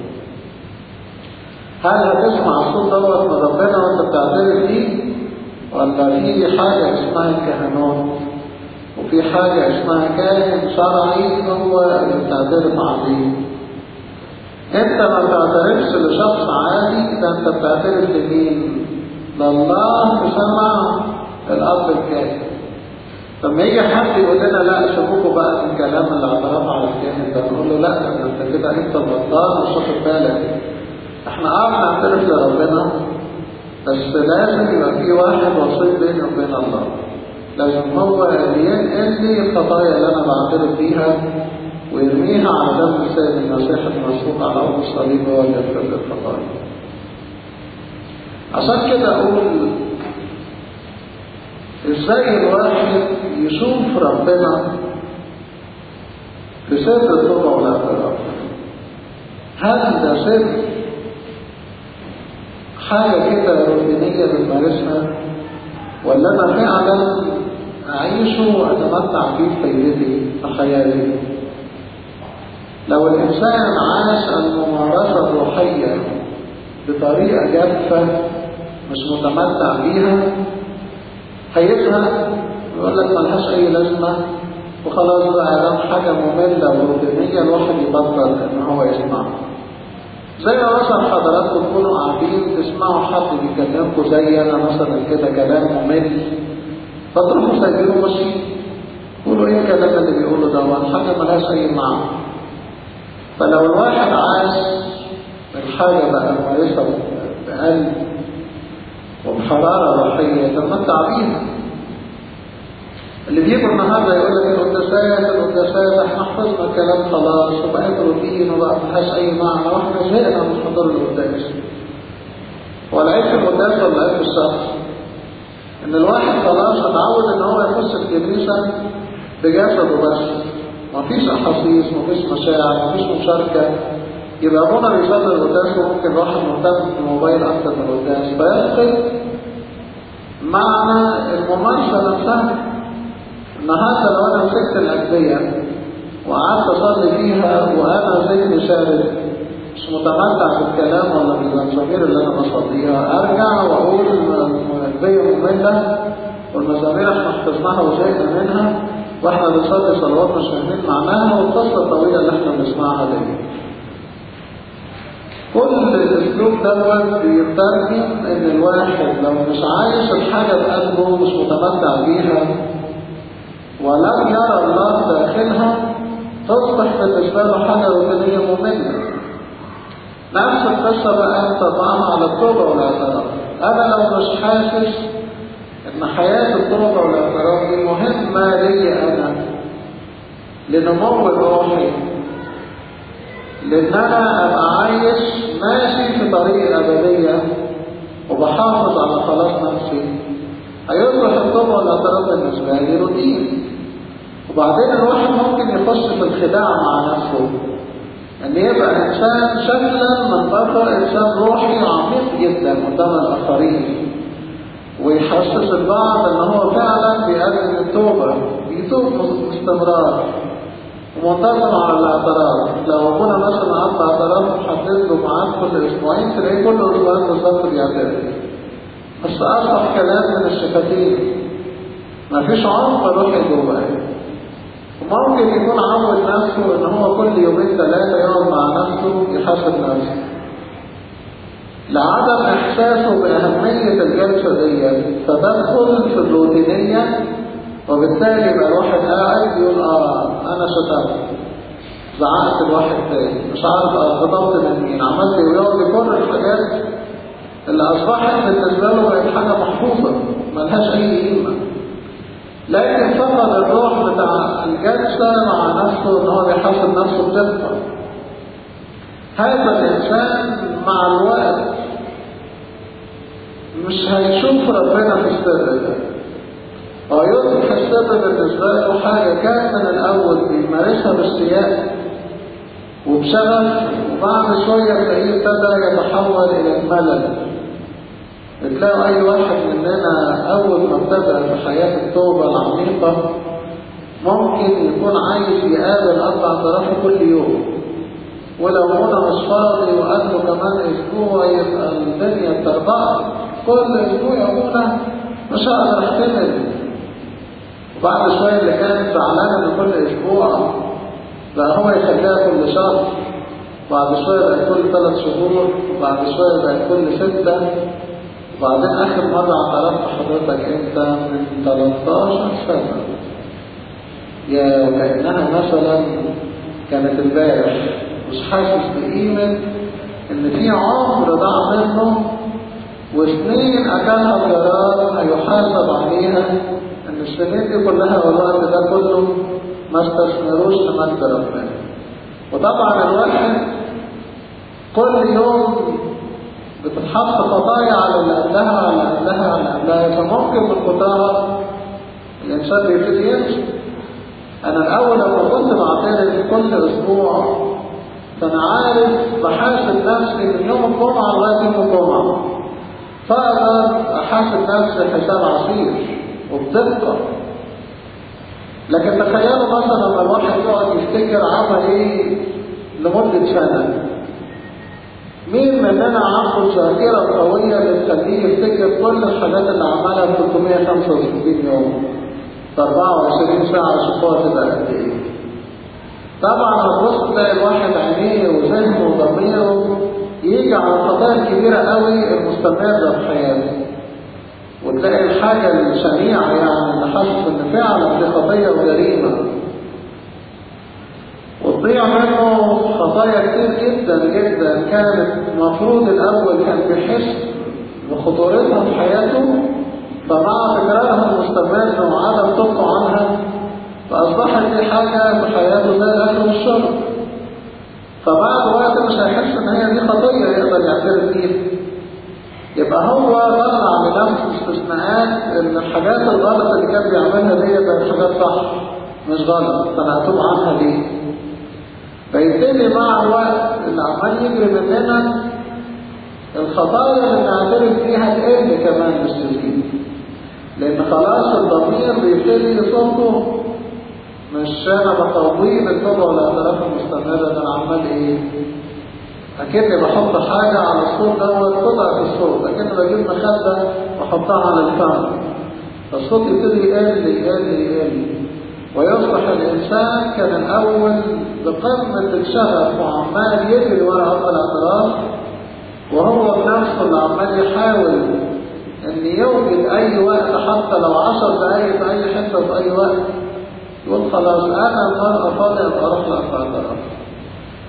هل هتسمع الصوت دوت من ربنا وانت بتعترف بيه ولا في حاجة اسمها الكهنوت وفي حاجة اسمها كاهن شرعي هو اللي بتعترف عليه انت ما بتعترفش لشخص عادي ده انت بتعترف لمين لله بسمع الاب الكاهن لما يجي حد يقول لنا لا شوفوكوا بقى من كلام الاعتراف على الكاهن ده نقول له لا ده انت كده انت غلطان مش واخد بالك احنا اه بنعترف لربنا بس لازم يبقى في واحد وسيط بيني وبين الله لازم هو اللي ينقل لي الخطايا اللي انا بعترف بيها ويرميها على دم السيد المسيح المسروق على عود الصليب هو اللي يغفر لي الخطايا عشان كده اقول ازاي الواحد يشوف ربنا في سر التوبه والاعتراف هل ده سر حاجه كده روتينيه بنمارسها ولا انا فعلا اعيشه واتمتع فيه في بيتي في خيالي لو الانسان عاش الممارسه الروحيه بطريقه جافه مش متمتع بيها هيزهق ويقول لك ملهاش اي لازمه وخلاص بقى ده حاجه ممله وروتينيه الواحد يبطل ان هو يسمعها زي ما مثلا حضراتكم تكونوا قاعدين تسمعوا حد بيكلمكم زي انا مثلا كده كلام ممل فتروحوا سايبينه ماشيين قولوا ايه الكلام اللي بيقوله ده حاجه ملهاش اي معنى فلو الواحد عاش الحاجه بقى ممارسه بقلب وبحراره روحيه يتمتع بيها اللي بيجوا النهارده يقول لك القداسات القداسات احنا حفظنا الكلام خلاص وبقت روتين وبقى ملهاش اي معنى واحنا زهقنا من حضور القداس والعيب في القداس ولا العيب في الشخص ان الواحد خلاص اتعود ان هو يخش الكنيسه بجسده بس مفيش احاسيس مفيش مشاعر مفيش مشاركه يبقى ابونا بيصلي القداس وممكن الواحد مهتم بالموبايل اكتر من القداس فيفقد معنى الممارسه نفسها النهارده لو انا مسكت الاجزيه وقعدت اصلي فيها وانا ذهني شارد مش متمتع بالكلام ولا بالمزامير اللي انا بصليها ارجع واقول الاجزيه ممله والمزامير احنا حفظناها وزهقنا منها واحنا بنصلي صلوات مش فاهمين معناها والقصه الطويله اللي احنا بنسمعها دي كل الاسلوب دوت بيترجم ان الواحد لو مش عايش الحاجه بقلبه مش متمتع بيها ولم يرى الله داخلها تصبح بالنسبة له حاجة روتينية مملة نفس القصة بقى طبعا على التوبة والاعتراف أنا لو مش حاسس إن حياة التوبة والاعتراف دي مهمة لي أنا لنمو روحي لأن أنا أبقى عايش ماشي في طريق أبدية وبحافظ على خلاص نفسي هيصبح التوبة والاعتراف بالنسبة لي روتين وبعدين الواحد ممكن يخش في الخداع مع نفسه ان يبقى انسان شكلا من بره انسان روحي عميق جدا قدام الاخرين ويحسس البعض ان هو فعلا بيقدم التوبه بيتوب باستمرار ومنتظم على الاعتراف لو ابونا مثلا عنده اعتراف محدد له ميعاد كل اسبوعين تلاقيه كل اسبوعين بالظبط بيعترف بس اصبح كلام من الشفتين مفيش عمق روحي جواه وممكن يكون عود نفسه ان هو كل يومين ثلاثة يقعد مع نفسه يحاسب نفسه لعدم احساسه باهمية الجلسة دي فتدخل في الروتينية وبالتالي يبقى الواحد قاعد يقول اه انا شتمت زعقت الواحد تاني مش عارف غضبت من مين عملت ايه ويقعد يكرر الحاجات اللي اصبحت بالنسبه له بقت حاجه محفوظه ملهاش اي قيمه لكن فقد الروح بتاع الجلسة مع نفسه ان هو بيحاسب نفسه بدقة هذا الإنسان مع الوقت مش هيشوف ربنا في السر ده هو يصبح السر بالنسبة له حاجة كان من الأول بيمارسها باشتياق وبشغف وبعد شوية تلاقيه ابتدى يتحول إلى الملل بتلاقوا أي واحد مننا أول ما ابتدأ في حياة التوبة العميقة ممكن يكون عايز يقابل أربع طرف كل يوم ولو هنا مش فاضي وقال كمان أسبوع يبقى الدنيا بتربع كل أسبوع يقول مش هقدر أحتمل وبعد شوية اللي كانت زعلانة من كل أسبوع بقى هو يخليها كل شهر بعد شوية بقى كل ثلاث شهور وبعد شوية بقى كل ستة وبعدين آخر مرة اعترفت حضرتك أنت من 13 سنة يا كأنها مثلا كانت امبارح مش حاسس بقيمة إن في عمر ضاع منه وسنين أكلها الجرار هيحاسب عليها إن السنين دي كلها والوقت ده كله ما استثمروش لمجد ربنا وطبعا الواحد كل يوم بتتحط خطايا على اللي قبلها على اللي قبلها على اللي قبلها فممكن من كترها الإنسان بيبتدي يمشي أنا الأول لما كنت بعترف كل أسبوع فأنا عارف بحاسب نفسي من يوم الجمعة لغاية يوم الجمعة فأقدر أحاسب نفسي حساب عسير وبدقة لكن تخيلوا مثلا لما الواحد يقعد يفتكر عمل ايه لمدة سنة مين مننا عنده ذاكرة قوية بتخليه يفتكر كل الحاجات اللي عملها في 365 يوم في 24 ساعة شوفوها تبقى قد ايه طبعا هتبص تلاقي الواحد عينيه وذهنه وضميره يجي على الخطايا الكبيرة قوي المستمرة في حياته وتلاقي الحاجة الشنيعة يعني اللي حاسس ان فعلا دي خطية وجريمة وتضيع منه خطايا كتير جدا جدا كانت المفروض الأول كان بيحس بخطورتها في حياته فمع تكرارها المستمر وعدم طبقه عنها فأصبحت دي حاجة في حياته زي الأكل والشرب فبعد وقت مش هيحس إن هي دي خطية يقدر يعترف بيها يبقى هو طلع لنفسه استثناءات ان الحاجات الغلط اللي كان بيعملها دي بقت حاجات صح مش غلط فانا هتوب عنها ليه فيبتدي مع الوقت اللي عمال يجري مننا الخطايا اللي بنعترف بيها تقل كمان مش تزيد لان خلاص الضمير بيبتدي يصده مش انا بقويه بالطبع والاعتراف المستمره ده انا عمال ايه أكني بحط حاجة على الصوت دوت قطعة الصوت أكني بجيب مخدة وأحطها على الفم فالصوت يبتدي يقل يقل يقل ويصبح الإنسان كان الأول بقمة الشغف وعمال يجري ورا هذا الاعتراف وهو بنفسه اللي عمال يحاول إن يوجد أي وقت حتى لو عشر دقايق في أي حتة في أي وقت يقول خلاص أنا المرأة فاضية أبقى أروح لأ اعتراف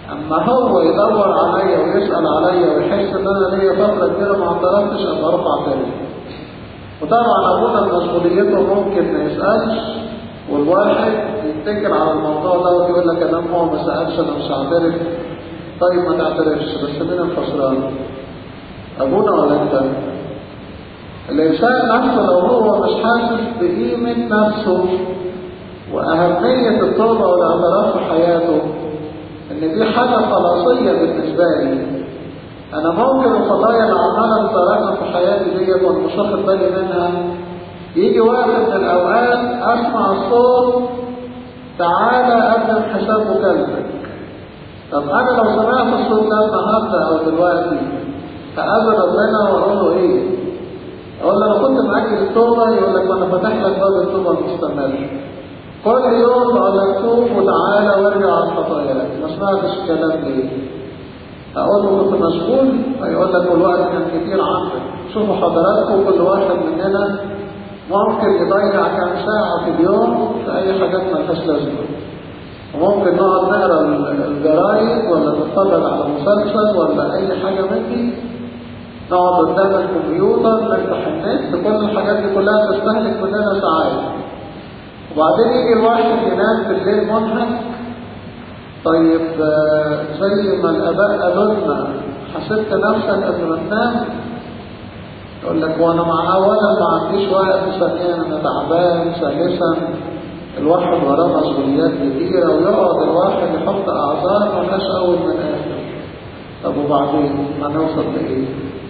اما هو يدور عليا ويسأل عليا ويحس ان انا ليا فترة كبيرة ما اعترفتش ابقى اروح اعترف وطبعا ابونا مسؤوليته ممكن ما يسألش والواحد يتكل على الموضوع ده ويقول لك انا هو ما سألش انا مش هعترف طيب ما تعترفش بس مين الخسران ابونا ولا انت الانسان نفسه لو هو مش حاسس بقيمة نفسه واهمية التوبة والاعتراف في حياته ان دي حاجة خلاصية بالنسبة لي انا ممكن الخطايا اللي عمالة تتراكم في حياتي ديت وانا مش واخد بالي منها يجي وقت من الاوقات اسمع الصوت تعالى قدم حساب مكلفك طب انا لو سمعت الصوت ده النهارده او دلوقتي هقابل ربنا واقول له ايه؟ اقول له انا كنت معاك التوبه يقول لك ما انا فاتح لك باب التوبه المستمر كل يوم اقول لك توب وتعالى وارجع عن خطاياك ما سمعتش الكلام ليه؟ اقول له كنت مشغول هيقول لك والوقت كان كتير عندك شوفوا حضراتكم كل واحد مننا ممكن يضيع كام ساعة في اليوم في أي حاجات ملهاش لازمة وممكن نقعد نقرا الجرايد ولا نتفرج على مسلسل ولا أي حاجة من دي نقعد قدام الكمبيوتر نفتح النت كل الحاجات دي كلها تستهلك مننا ساعات وبعدين يجي الواحد ينام بالليل منهك طيب زي ما الآباء قالوا لنا حسبت نفسك قبل ما تنام يقول لك وانا مع اولا ما عنديش وقت ثانيا انا تعبان ثالثا الواحد وراه مسؤوليات كتيرة ويقعد الواحد يحط اعذار ملهاش اول من اخر طب وبعدين هنوصل لايه؟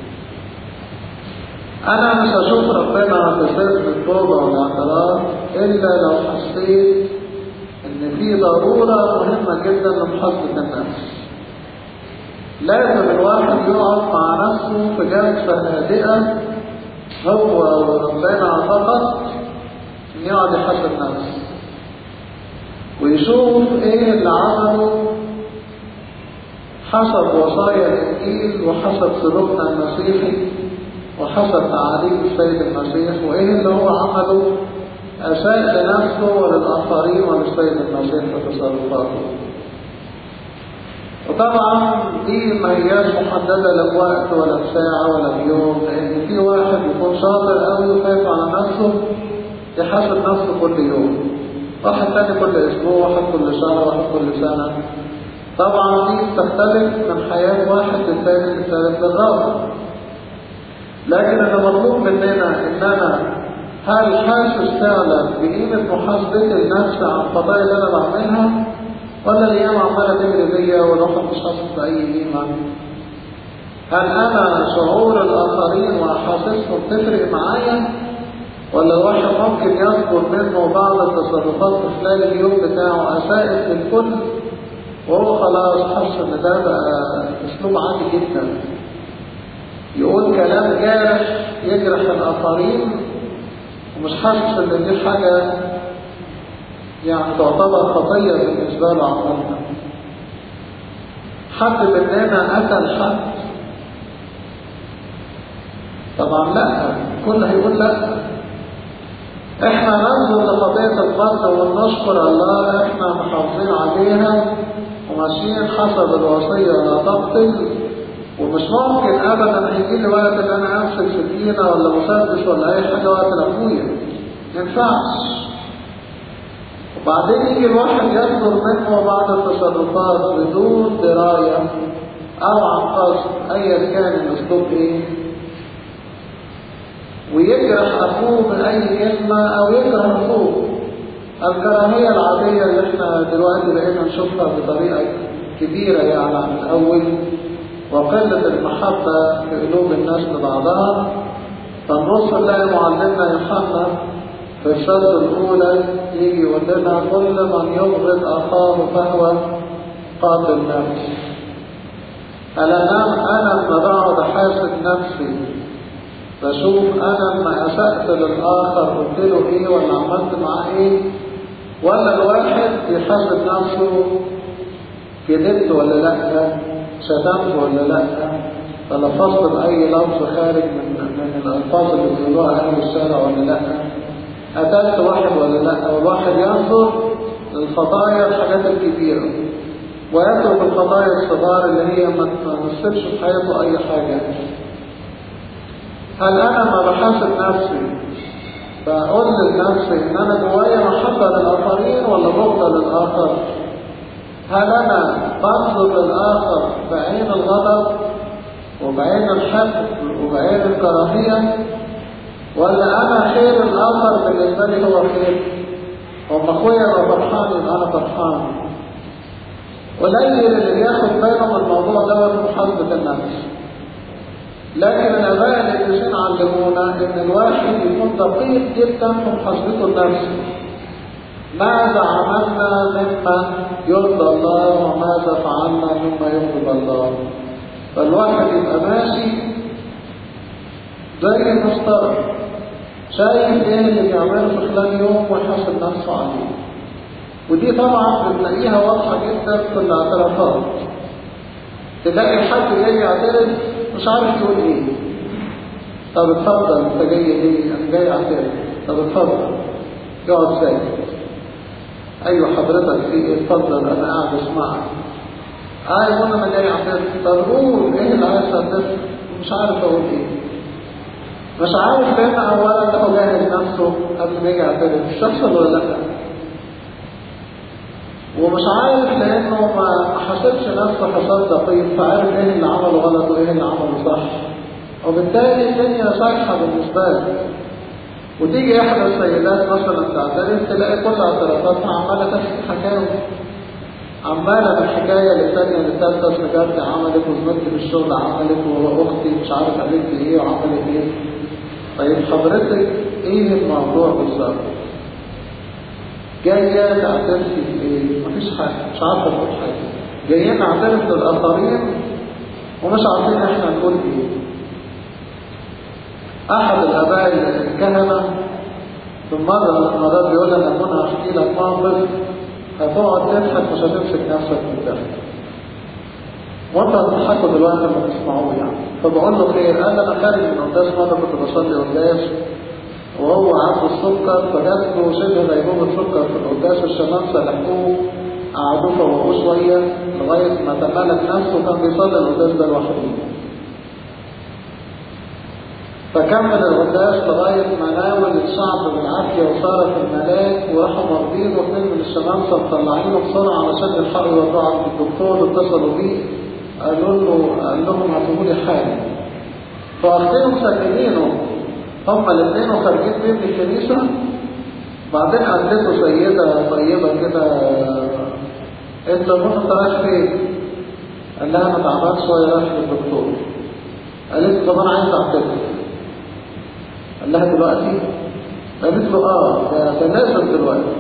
انا مش هشوف ربنا في سر التوبه والاعتراف الا لو حسيت ان في ضروره مهمه جدا لمحاسبه النفس لازم الواحد يقعد مع نفسه في جلسة هادئة هو وربنا فقط ان يقعد يحاسب نفسه ويشوف ايه اللي عمله حسب وصايا الانجيل وحسب سلوكنا المسيحي وحسب تعاليم السيد المسيح وايه اللي هو عمله اساء لنفسه وللاخرين وللسيد المسيح في تصرفاته وطبعا دي ما هياش محددة لا بوقت ولا بساعة ولا بيوم لأن في واحد يكون شاطر قوي وخايف على نفسه يحاسب نفسه كل يوم واحد تاني كل أسبوع واحد كل شهر واحد كل سنة طبعا دي بتختلف من حياة واحد للثاني للثالث للرابع لكن اللي مطلوب مننا إن أنا هل حاسس فعلا بقيمة محاسبتي لنفسي عن الخطايا اللي أنا بعملها ولا الايام عماله تجري بيا والواحد مش حاسس باي قيمه هل انا شعور الاخرين واحاسيسهم تفرق معايا ولا الواحد ممكن يصدر منه بعض التصرفات في خلال اليوم بتاعه اساءت للكل وهو خلاص حس ان ده بقى اسلوب عادي جدا يقول كلام جارح يجرح الاخرين ومش حاسس ان دي حاجه يعني تعتبر خطية بالنسبة له عملنا حد مننا قتل حد طبعا لا كل هيقول لا احنا ننظر لقضية القتل ونشكر الله احنا محافظين عليها وماشيين حسب الوصية لا تقتل ومش ممكن ابدا هيجي لي وقت ان انا امسك سكينة ولا مسدس ولا اي حاجة وقت لاخويا ما ينفعش وبعدين يجي الواحد يصدر منه بعض التصرفات بدون دراية أو عن قصد أيا كان الأسلوب إيه ويجرح أخوه بأي كلمة أو يكره أخوه الكراهية العادية اللي احنا دلوقتي بقينا نشوفها بطريقة كبيرة يعني عن الأول وقلة المحبة في قلوب الناس لبعضها فنبص نلاقي معلمنا يوحنا في الشرط الأولى يجي يقول لنا كل من يبغض أخاه فهو قاتل نفس ألا أنا لما بقعد أحاسب نفسي بشوف أنا لما أسأت للآخر قلت له إيه ولا عملت معاه إيه ولا الواحد يحاسب نفسه كذبت ولا لأ شتمت ولا لأ تلفظت بأي لفظ خارج من من الألفاظ اللي بيقولوها أهل الشارع ولا لأ قتلت واحد ولا لا والواحد ينظر للخطايا الحاجات الكبيرة ويترك القضايا الصغار اللي هي ما تمثلش في حياته أي حاجة هل أنا ما بحاسب نفسي بقول لنفسي إن أنا جوايا محبة للآخرين ولا بغضة للآخر هل أنا بنظر للآخر بعين الغضب وبعين الحقد وبعين الكراهية ولا أنا خير الآخر بالنسبة لي هو خير وما أخويا لو فرحان يبقى أنا فرحان قليل اللي بياخد باله من الموضوع دوت محاسبة النفس لكن الآباء القديسين علمونا إن الواحد يكون دقيق جدا في محاسبته لنفسه ماذا عملنا مما يرضى الله وماذا فعلنا مما يغضب الله فالواحد يبقى ماشي زي المسطرة شايف ايه اللي بيعمله في خلال يوم ويحاسب نفسه عليه ودي طبعا بتلاقيها واضحة جدا في الاعترافات تلاقي حد جاي يعترف مش عارف يقول ايه طب اتفضل انت جاي ليه انا جاي اعترف طب اتفضل يقعد ساكت ايوه حضرتك في ايه اتفضل انا قاعد اسمعك ايوه انا جاي اعترف طب قول ايه اللي عايز تعترف مش عارف اقول ايه مش عارف لان اولا هو جاهز نفسه قبل ما يجي يعترف مش تحصل ولا لا ومش عارف لانه ما حسبش نفسه حساب دقيق فعارف ايه اللي عمله غلط وايه اللي عمله صح وبالتالي الدنيا صالحه بالنسبه له وتيجي احدى السيدات مثلا تعترف تلاقي كل اعترافاتها عماله تحكي حكاوي عماله من حكايه للثانيه للثالثه اصل جارتي عملت وزميلتي في الشغل عملت واختي مش عارف قالت لي ايه وعملت ايه طيب حضرتك ايه الموضوع بالظبط؟ جاية تعترفي في ايه؟ مفيش حاجة مش عارفة تقول حاجة جايين نعترف للآخرين ومش عارفين احنا نقول ايه أحد الآباء الكهنة في مرة من المرات بيقول أنا كنا أحكي لك موقف هتقعد تضحك مش هتمسك نفسك من الضحك وانت هتضحكوا دلوقتي لما تسمعوه يعني فبقول له خير قال انا خارج من قداس مره كنت بصلي قداس وهو عنده السكر فجات له شبه غيبوبه سكر في القداس الشمامسه لحقوه قعدوه فوقوه شويه لغايه ما تمالك نفسه كان بيصلي القداس ده لوحده فكمل القداس لغايه ما ناول الشعب بالعافيه وصار في الملاك وراحوا مرضين واثنين من الشمامسه مطلعينه بسرعه علشان يلحقوا يودوه عند الدكتور اتصلوا بيه قالوا له قال لهم هاتوا لي حاجه فواخدينه مسجلينه هما الاثنين وخارجين بيه من الكنيسه بعدين قابلته سيده طيبه كده قالت له ابونا انت رايح فين؟ قال لها انا تعبان شويه رايح للدكتور قالت له طب انا عايز اعتذر قال لها دلوقتي؟ قالت له اه ده نازل دلوقتي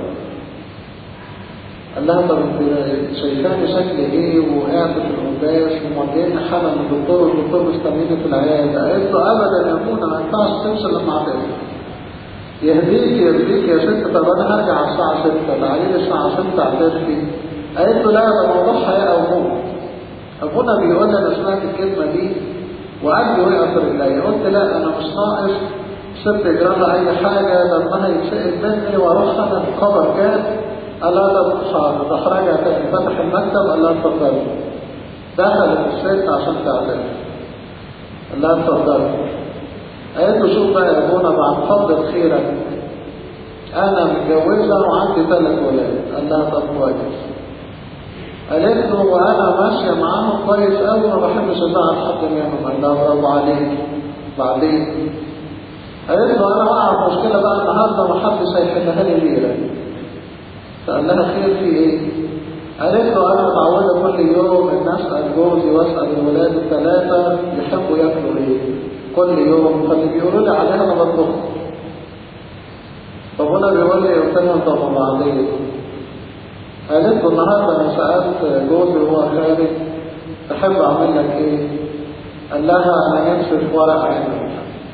قال لها طب انت شايفاني شكلي ايه وقاعد في القداس وموديني حالا للدكتور والدكتور مستنيني في العياده قالت له ابدا يا ابونا ما ينفعش تمشي لما اعتذر يهديك يهديك يا ست طب انا هرجع على الساعه 6 تعالي لي الساعه 6 اعترفي قالت له لا ده موضوع حياه او موت ابونا بيقول لي انا سمعت الكلمه دي وقلبي وقع في رجلي قلت لا انا مش ناقص ست جرى اي حاجه لما يتسال مني واروح انا الخبر كان قال لا ده حاضر راح راجع تاني فتح المكتب قال لها اتفضلي دخلت الست عشان تعترف قال لها اتفضلي قالت له شوف بقى يا ابونا بعد فضل خيرك انا متجوزه وعندي ثلاث ولاد قال لها طب كويس قالت له وانا ماشيه معاهم كويس قوي ما بحبش ازعل حد منهم قال لها برافو عليك بعدين قالت له انا واقعه في مشكله بقى النهارده ما حدش هيحلها لي ليله فقال لها خير في ايه؟ قالت له انا متعوده كل يوم ان اسال جوزي واسال الولاد الثلاثه يحبوا ياكلوا ايه؟ كل يوم فاللي بيقولوا لي عليها انا بطبخ فابونا بيقول لي قلت لها طب وبعدين؟ قالت له النهارده انا سالت جوزي وهو خارج تحب اعمل لك ايه؟ قال لها انا نفسي في ورق عنب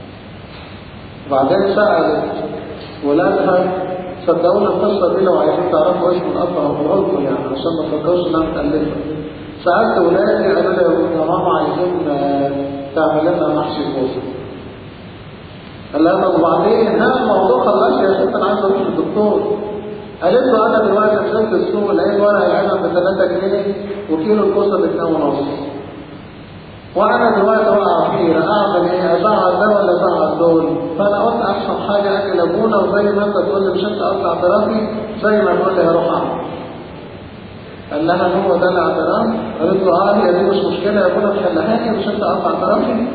بعدين سالت ولادها صدقونا القصة دي لو عايزين تعرفوا اسم الأب هقولها لكم يعني عشان ما تفكروش إنها متألفة. سألت ولادي قالوا لي يا ماما عايزين تعمل لنا محشي كوسة. قال لها طب وبعدين ها الموضوع خلاص يا ست أنا عايز أروح للدكتور. قالت له انا دلوقتي نزلت السوق لقيت ورق العنب ب 3 جنيه وكيلو الكوسه ب 2 ونص وانا دلوقتي واقع فيه اعمل ايه ازعل ده ولا ازعل دول فانا قلت احسن حاجه اجي لابونا وزي ما انت تقول لي مش انت اقطع اعترافي زي ما تقول لي هروح اعمل قال لها هو ده الاعتراف قالت له اه هي دي مش مشكله يا ابونا تحلها لي مش انت اقطع اعترافي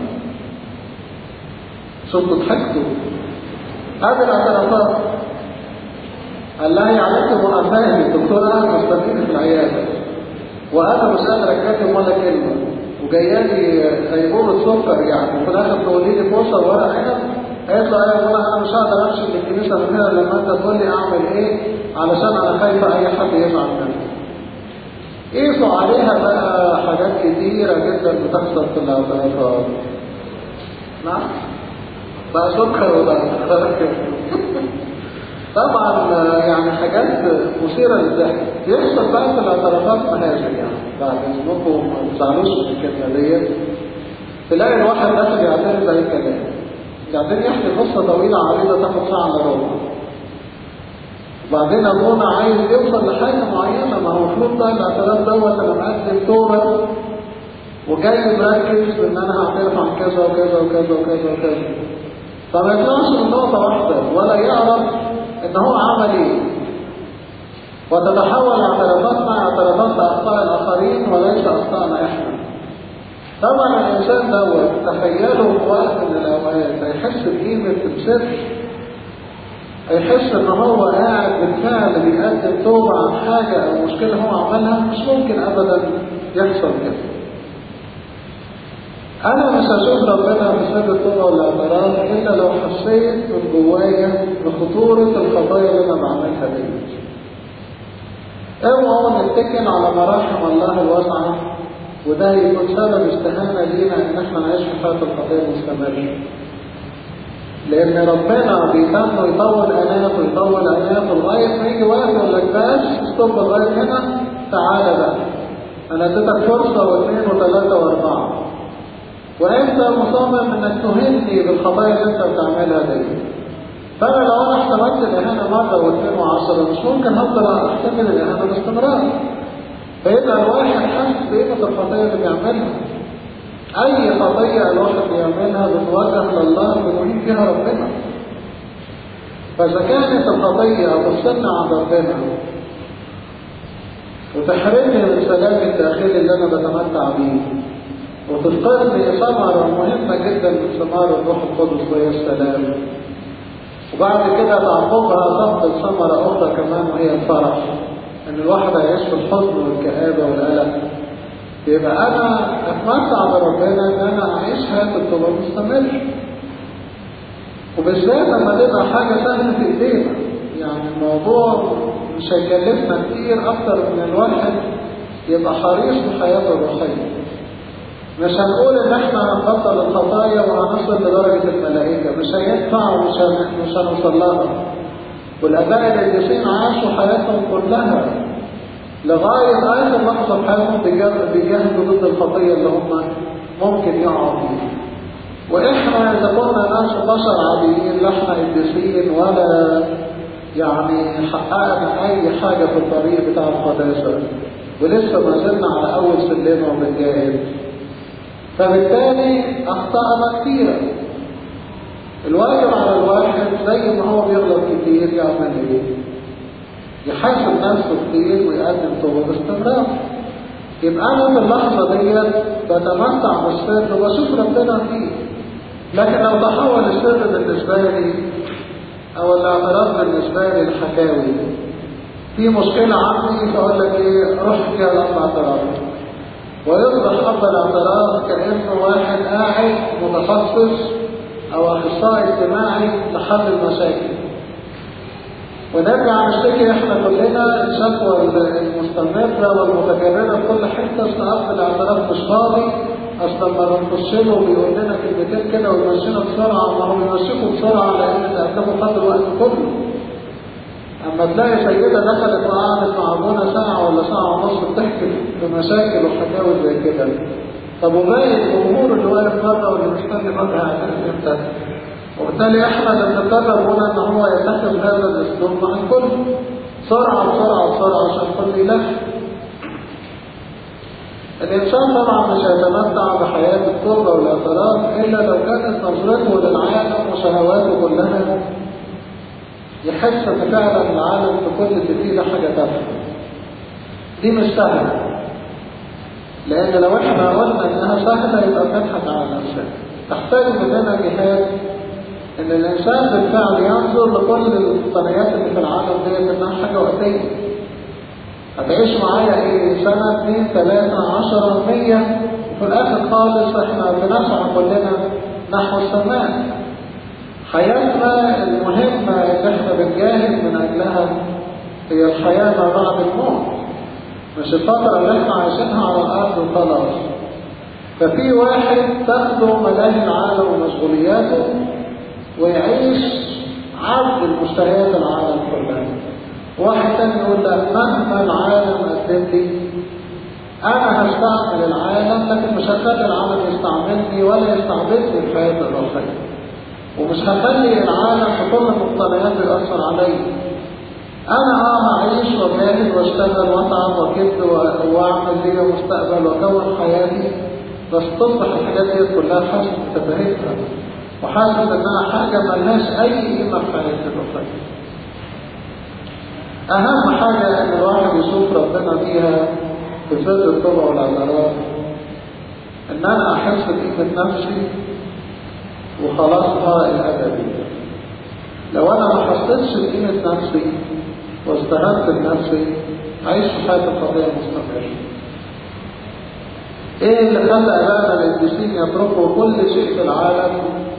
شفتوا ضحكتوا هذه الاعترافات قال لها يعني انت مؤمنه الدكتور قاعد مستنيني في العياده وانا مش قادر اتكلم ولا كلمه وجايه لي غيبوبه سكر يعني وفي الاخر تقولي لي بوصه ورق عنب قالت له ايوه والله انا مش هقدر امشي من الكنيسه من هنا لما انت تقول لي اعمل ايه علشان انا خايفه اي حد يزعل مني قيسوا عليها بقى حاجات كتيره جدا بتحصل في الاعترافات نعم بقى سكر وبقى طبعا يعني حاجات مثيره للضحك يحصل بقى في الاعترافات مهاجم يعني بعد اذنكم ما تزعلوش من الكلمه ديت تلاقي الواحد داخل يعترف زي الكلام بعدين يحكي قصه طويله عريضه تاخد ساعه الا ربع وبعدين ابونا عايز يوصل لحاجه معينه ما هو المفروض بقى الاعتراف دوت انا مقدم توبه وجاي مركز ان انا هعترف عن كذا وكذا وكذا وكذا وكذا فما يطلعش من نقطه واحده ولا يعرف ان هو عمل ايه وتتحول اعترافاتنا اعترافات باخطاء الاخرين وليس اخطائنا احنا طبعا الانسان دوت تخيله في وقت من الاوقات هيحس بقيمه السر هيحس ان هو قاعد بالفعل بيقدم توبه عن حاجه او مشكله هو عملها مش ممكن ابدا يحصل كده انا مش هشوف ربنا في سر التوبه والاعتراف الا لو حسيت من جوايا بخطوره الخطايا اللي انا بعملها دي اوعوا نتكل على مراحم الله الواسعه وده يكون سبب استهانه لينا ان احنا نعيش في حياه الخطيه مستمره لان ربنا بيتم يطول اناته ويطول اناته لغايه ما يجي وقت يقول لك بس ستوب لغايه هنا تعالى بقى انا اديتك فرصه واثنين وثلاثه واربعه وانت مصمم انك تهني بالخطايا اللي انت بتعملها دي فانا لو انا احتملت الاهانه مره واثنين وعشره مش ممكن هفضل احتمل الاهانه باستمرار فيبقى الواحد حاسس بقيمه الخطايا اللي بيعملها اي خطيه الواحد بيعملها بتوجه لله بنهين فيها ربنا فاذا كانت الخطيه تفصلنا عن ربنا وتحرمني من سلام الداخلي اللي انا بتمتع بيه وتفقدني ثمرة مهمة جدا من ثمار الروح القدس وهي السلام وبعد كده تعقبها تفقد ثمرة أخرى كمان وهي الفرح إن الواحد هيعيش في الحزن والكآبة والقلق يبقى أنا أتمتع بربنا إن أنا أعيش حياة الطلوع مستمر وبالذات لما تبقى حاجة سهلة في إيدينا يعني الموضوع مش هيكلفنا كتير أكتر من الواحد يبقى حريص في حياته الروحية مش هنقول ان احنا هنبطل الخطايا وهنصل لدرجة الملائكة مش هينفع ومش مش هنوصل لها والاباء القديسين عاشوا حياتهم كلها لغاية آخر لحظة في حياتهم بيجاهدوا ضد الخطية اللي هم ممكن يقعوا فيها واحنا اذا كنا ناس بشر عاديين لا احنا قديسين ولا يعني حققنا اي حاجة في الطريق بتاع القداسة ولسه ما زلنا على اول سلمة وبنجاهد فبالتالي أخطأنا كثيرا الواجب على الواحد زي ما هو بيغلط كتير يعمل ايه؟ يحاسب نفسه كتير ويقدم توبة باستمرار يبقى أنا في اللحظة ديت بتمتع بالسر وبشوف ربنا فيه لكن لو تحول السر بالنسبة لي أو الاعتراف بالنسبة لي الحكاوي في مشكلة عندي فأقول لك إيه روح فيها الأربع اعتراف ويصبح أب الاعتراف كأنه واحد قاعد متخصص أو أخصائي اجتماعي لحل المشاكل ونرجع نشتكي احنا كلنا الشكوى المستمرة والمتكررة في كل حتة اصل أب الاعتراف مش فاضي أصل لما بنخش له بيقول لنا كلمتين كده ويمشينا بسرعة ما هو بيمشيكوا بسرعة لأن تأكدوا خد الوقت كله اما تلاقي سيدة دخلت وقعدت مع ابونا ساعة ولا ساعة ونص بتحكي بمشاكل وحكاوي زي كده طب وباقي الجمهور اللي واقف بره واللي مستني بره هيعترف امتى؟ وبالتالي احنا اللي بنضطر ابونا ان هو يتخذ هذا الاسلوب مع الكل بسرعة بسرعة بسرعة عشان كل يلف الإنسان طبعا مش هيتمتع بحياة التوبة والاعتراف إلا لو كانت نظرته للعالم وشهواته كلها يحس ان فعلا العالم في كل اللي فيه ده حاجة تافهة دي مش سهلة لأن لو احنا قلنا انها سهلة يبقى بنضحك على نفسنا تحتاج مننا جهاد ان الانسان بالفعل ينظر لكل المقتنيات اللي في العالم ديت انها حاجة وقتية هتعيش معايا ايه سنة اتنين تلاتة عشرة مية وفي الاخر خالص احنا بنسعى كلنا نحو السماء حياتنا المهمة اللي احنا بنجاهد من اجلها هي الحياة ما بعد الموت مش الفترة اللي احنا عايشينها على الارض وخلاص ففي واحد تاخده ملاهي العالم ومشغولياته ويعيش عبد المشتهيات العالم كلها واحد تاني يقول لا مهما العالم قدم لي انا هستعمل العالم لكن مش هخلي العالم يستعملني ولا يستعبدني في حياتي الروحيه ومش هخلي العالم في كل مقتنياته يأثر علي انا اه هعيش واجاهد واشتغل واتعب واكد واعمل لي مستقبل واكون حياتي بس تصبح الحاجات دي كلها حاسس بتبهتها وحاسس انها حاجه ملهاش اي قيمه في حياتي الروحيه أهم حاجة إن الواحد يشوف ربنا فيها في سر الطبع والاعتراف إن أنا أحس بقيمة نفسي وخلاصها الأبدية لو أنا ما حسيتش بقيمة نفسي واستهدت بنفسي أعيش في حياة الخطية مستمرة إيه اللي خلى أبانا القديسين يتركوا كل شيء في العالم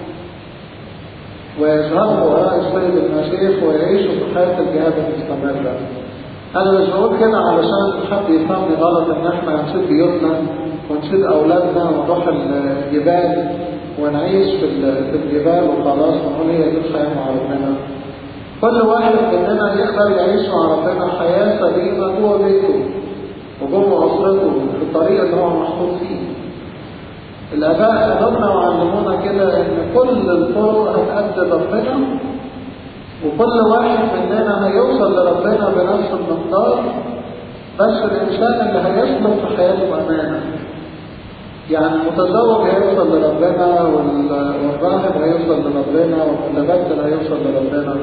ويذهبوا وراء السيد المسيح ويعيشوا في حياة الجهاد المستمرة. أنا مش بقول كده علشان حد يفهمني غلط إن إحنا هنسيب بيوتنا ونسيب أولادنا ونروح الجبال ونعيش في في الجبال وخلاص ونقول هي دي الحياة مع ربنا. كل واحد مننا يقدر يعيش مع ربنا حياة سليمة جوه بيته وجوه أسرته في الطريق اللي هو محطوط فيه. الآباء قدرنا وعلمونا كده إن كل الطرق هتأدي ربنا وكل واحد مننا هيوصل لربنا بنفس المقدار بس الإنسان اللي هيسلك في حياته بأمانة يعني المتزوج هيوصل لربنا والراهب هيوصل لربنا والمتبدل هيوصل لربنا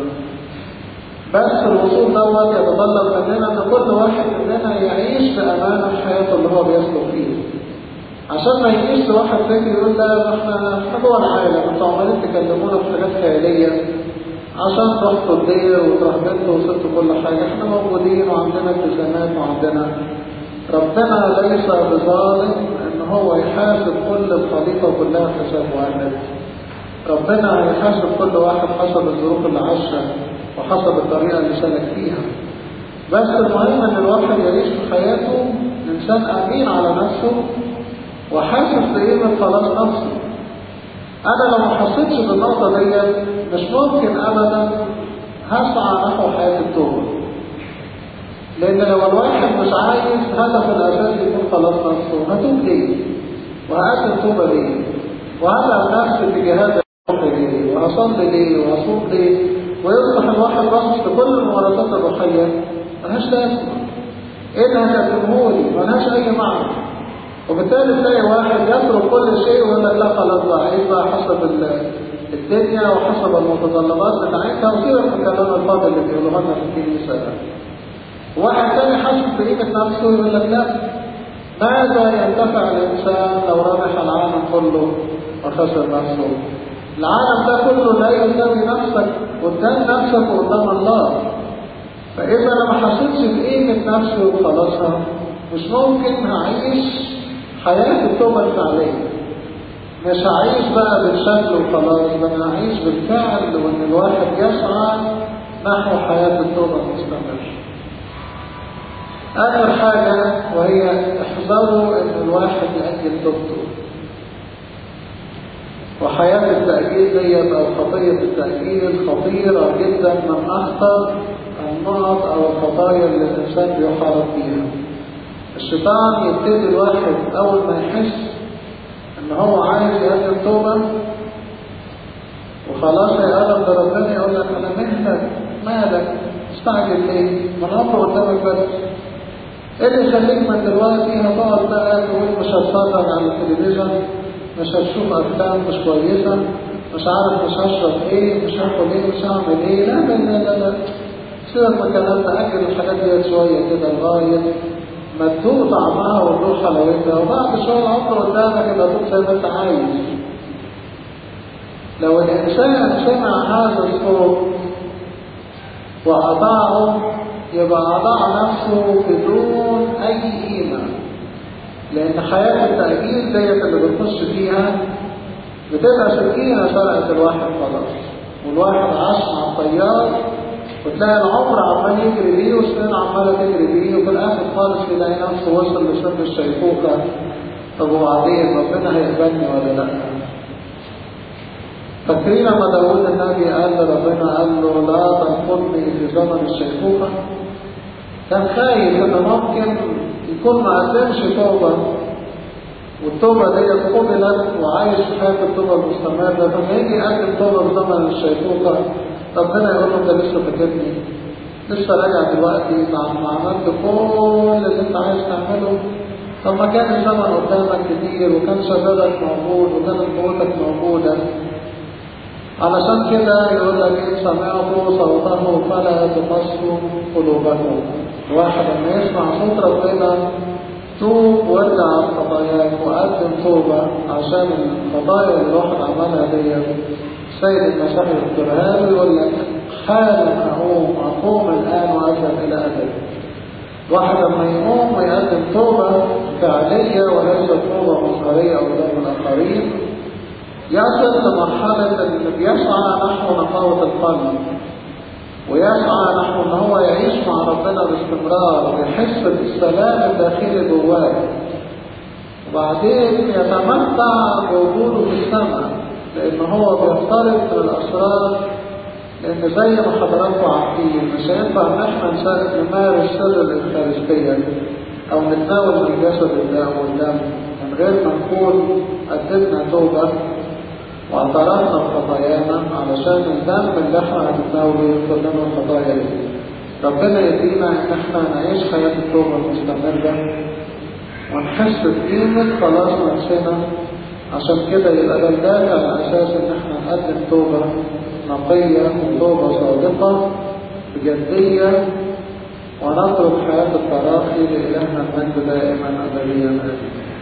بس الوصول دوت يتطلب مننا ان كل واحد مننا يعيش بأمانة في حياته اللي هو بيسلك فيه عشان ما يجيش واحد فكر يقول لا احنا احنا جوه العالم انتوا عمالين تكلمونا في حاجات خياليه عشان تروحوا الدير وترهبنتوا وصلتوا كل حاجه احنا موجودين وعندنا التزامات وعندنا ربنا ليس بظالم ان هو يحاسب كل الخليقه كلها حساب واحد ربنا هيحاسب كل واحد حسب الظروف اللي عاشها وحسب الطريقه اللي سلك فيها بس المهم ان الواحد يعيش في حياته انسان امين على نفسه وحاسس بقيمة خلاص نفسه أنا لو ما حسيتش بالنقطة دي مش ممكن أبدا هسعى نحو حياة التوبة لأن لو الواحد مش عايز هدف الأساسي يكون خلاص نفسه هتوب ليه؟ وهقدم توبة ليه؟ وهتعب نفسي اتجاهات الروحي ليه؟ وهصلي ليه؟ وهصوم ليه؟ ويصبح الواحد باصص لكل الممارسات الروحية ملهاش لازمة. إيه اللي هتقدمه لي؟ ملهاش أي معنى. وبالتالي تلاقي واحد يترك كل شيء ويقول لك لا خلاص بقى عيش بقى حسب الدنيا وحسب المتطلبات بتاعتها وسيبك من كلام الفاضل اللي بيقولوها لنا في الكنيسه ده. واحد تاني حاسس بقيمه نفسه يقول لك لا ماذا ينتفع الانسان لو ربح العالم كله وخسر نفسه؟ العالم ده كله لا يساوي نفسك قدام نفسك وقدام الله. فاذا انا ما حسيتش بقيمه نفسي وخلاصها مش ممكن هعيش حياة التوبة الفعلية مش هعيش بقى بالشكل وخلاص ده انا هعيش بالفعل وان الواحد يسعى نحو حياة التوبة المستمرة آخر حاجة وهي احذروا ان الواحد يأجل توبته وحياة التأجيل ديت أو خطية التأجيل خطيرة جدا من أخطر النقط أو الخطايا اللي الإنسان بيحارب فيها الشيطان يبتدي الواحد أول ما يحس إن هو عايز يقدم توبة وخلاص هيقرب لربنا يقول لك أنا مهلك مالك مستعجل ليه؟ ما الأمر قدامك بس ايه اللي يخليك من دلوقتي هتقعد بقى تقول مش هتفرج على التلفزيون مش هتشوف افلام مش كويسه مش عارف مش هشرب ايه مش هاكل ايه مش هعمل ايه لا لا لا لا, لا. سيبك من الكلام ده اجل الحاجات دي شويه كده لغايه ما تدوق طعمها وتدوق حلاوتها وبعد شويه العمر قدامك يبقى تدوق زي ما انت عايز لو الانسان سمع هذا الصوت واطاعه يبقى أضاع نفسه بدون أي قيمة لأن حياة التأجيل ديت اللي بنخش فيها بتبقى سكينة سرقت الواحد خلاص والواحد عاش مع الطيار وتلاقي العمر عمال يجري بيه والسنين عمالة تجري بيه وفي الآخر خالص يلاقي نفسه وصل لسن الشيخوخة طب وبعدين ربنا هيقبلني ولا لأ؟ فاكرين لما داود النبي قال لربنا قال له لا تنقضني في زمن الشيخوخة كان خايف ان ممكن يكون ما قدمش توبة والتوبة دي قبلت وعايش في حياة التوبة المستمرة فلما يجي يقدم توبة في زمن الشيخوخة ربنا يقول له انت لسه فاكرني لسه راجع دلوقتي بعد ما عملت كل اللي انت عايز تعمله طب ما كان الزمن قدامك كتير وكان شبابك موجود وكانت قوتك موجودة علشان كده يقول لك إن سمعتوا صوته فلا تقسوا قلوبكم واحد لما يسمع صوت ربنا توب وارجع عن خطاياك وقدم توبة عشان الخطايا اللي الواحد عملها دي سيد المسيح يذكرها له يقول لك حالا أقوم أقوم الآن وأذهب إلى أبد واحد لما يقوم ويقدم توبة فعلية وليست توبة مظهرية قدام الآخرين يصل لمرحلة اللي بيسعى نحو نقاوة القلب ويسعى نحو ان هو يعيش مع ربنا باستمرار ويحس بالسلام الداخلي جواه وبعدين يتمتع بوجوده في السماء لان هو بيفترض من الاسرار لان زي ما حضراتكم عارفين مش هينفع ان احنا نمارس سر الافخارستيه او نتناول من جسد الله والدم من غير ما نكون قدمنا توبه واعترفنا بخطايانا علشان الذنب اللي احنا هنتناوله يغفر لنا الخطايا دي. ربنا يدينا ان احنا نعيش حياة التوبة المستمرة ونحس بقيمة خلاص نفسنا عشان كده يبقى ده الدافع الاساس ان احنا نقدم توبة نقية وتوبة صادقة بجدية ونترك حياة التراخي لإلهنا المجد دائما أبديا آمين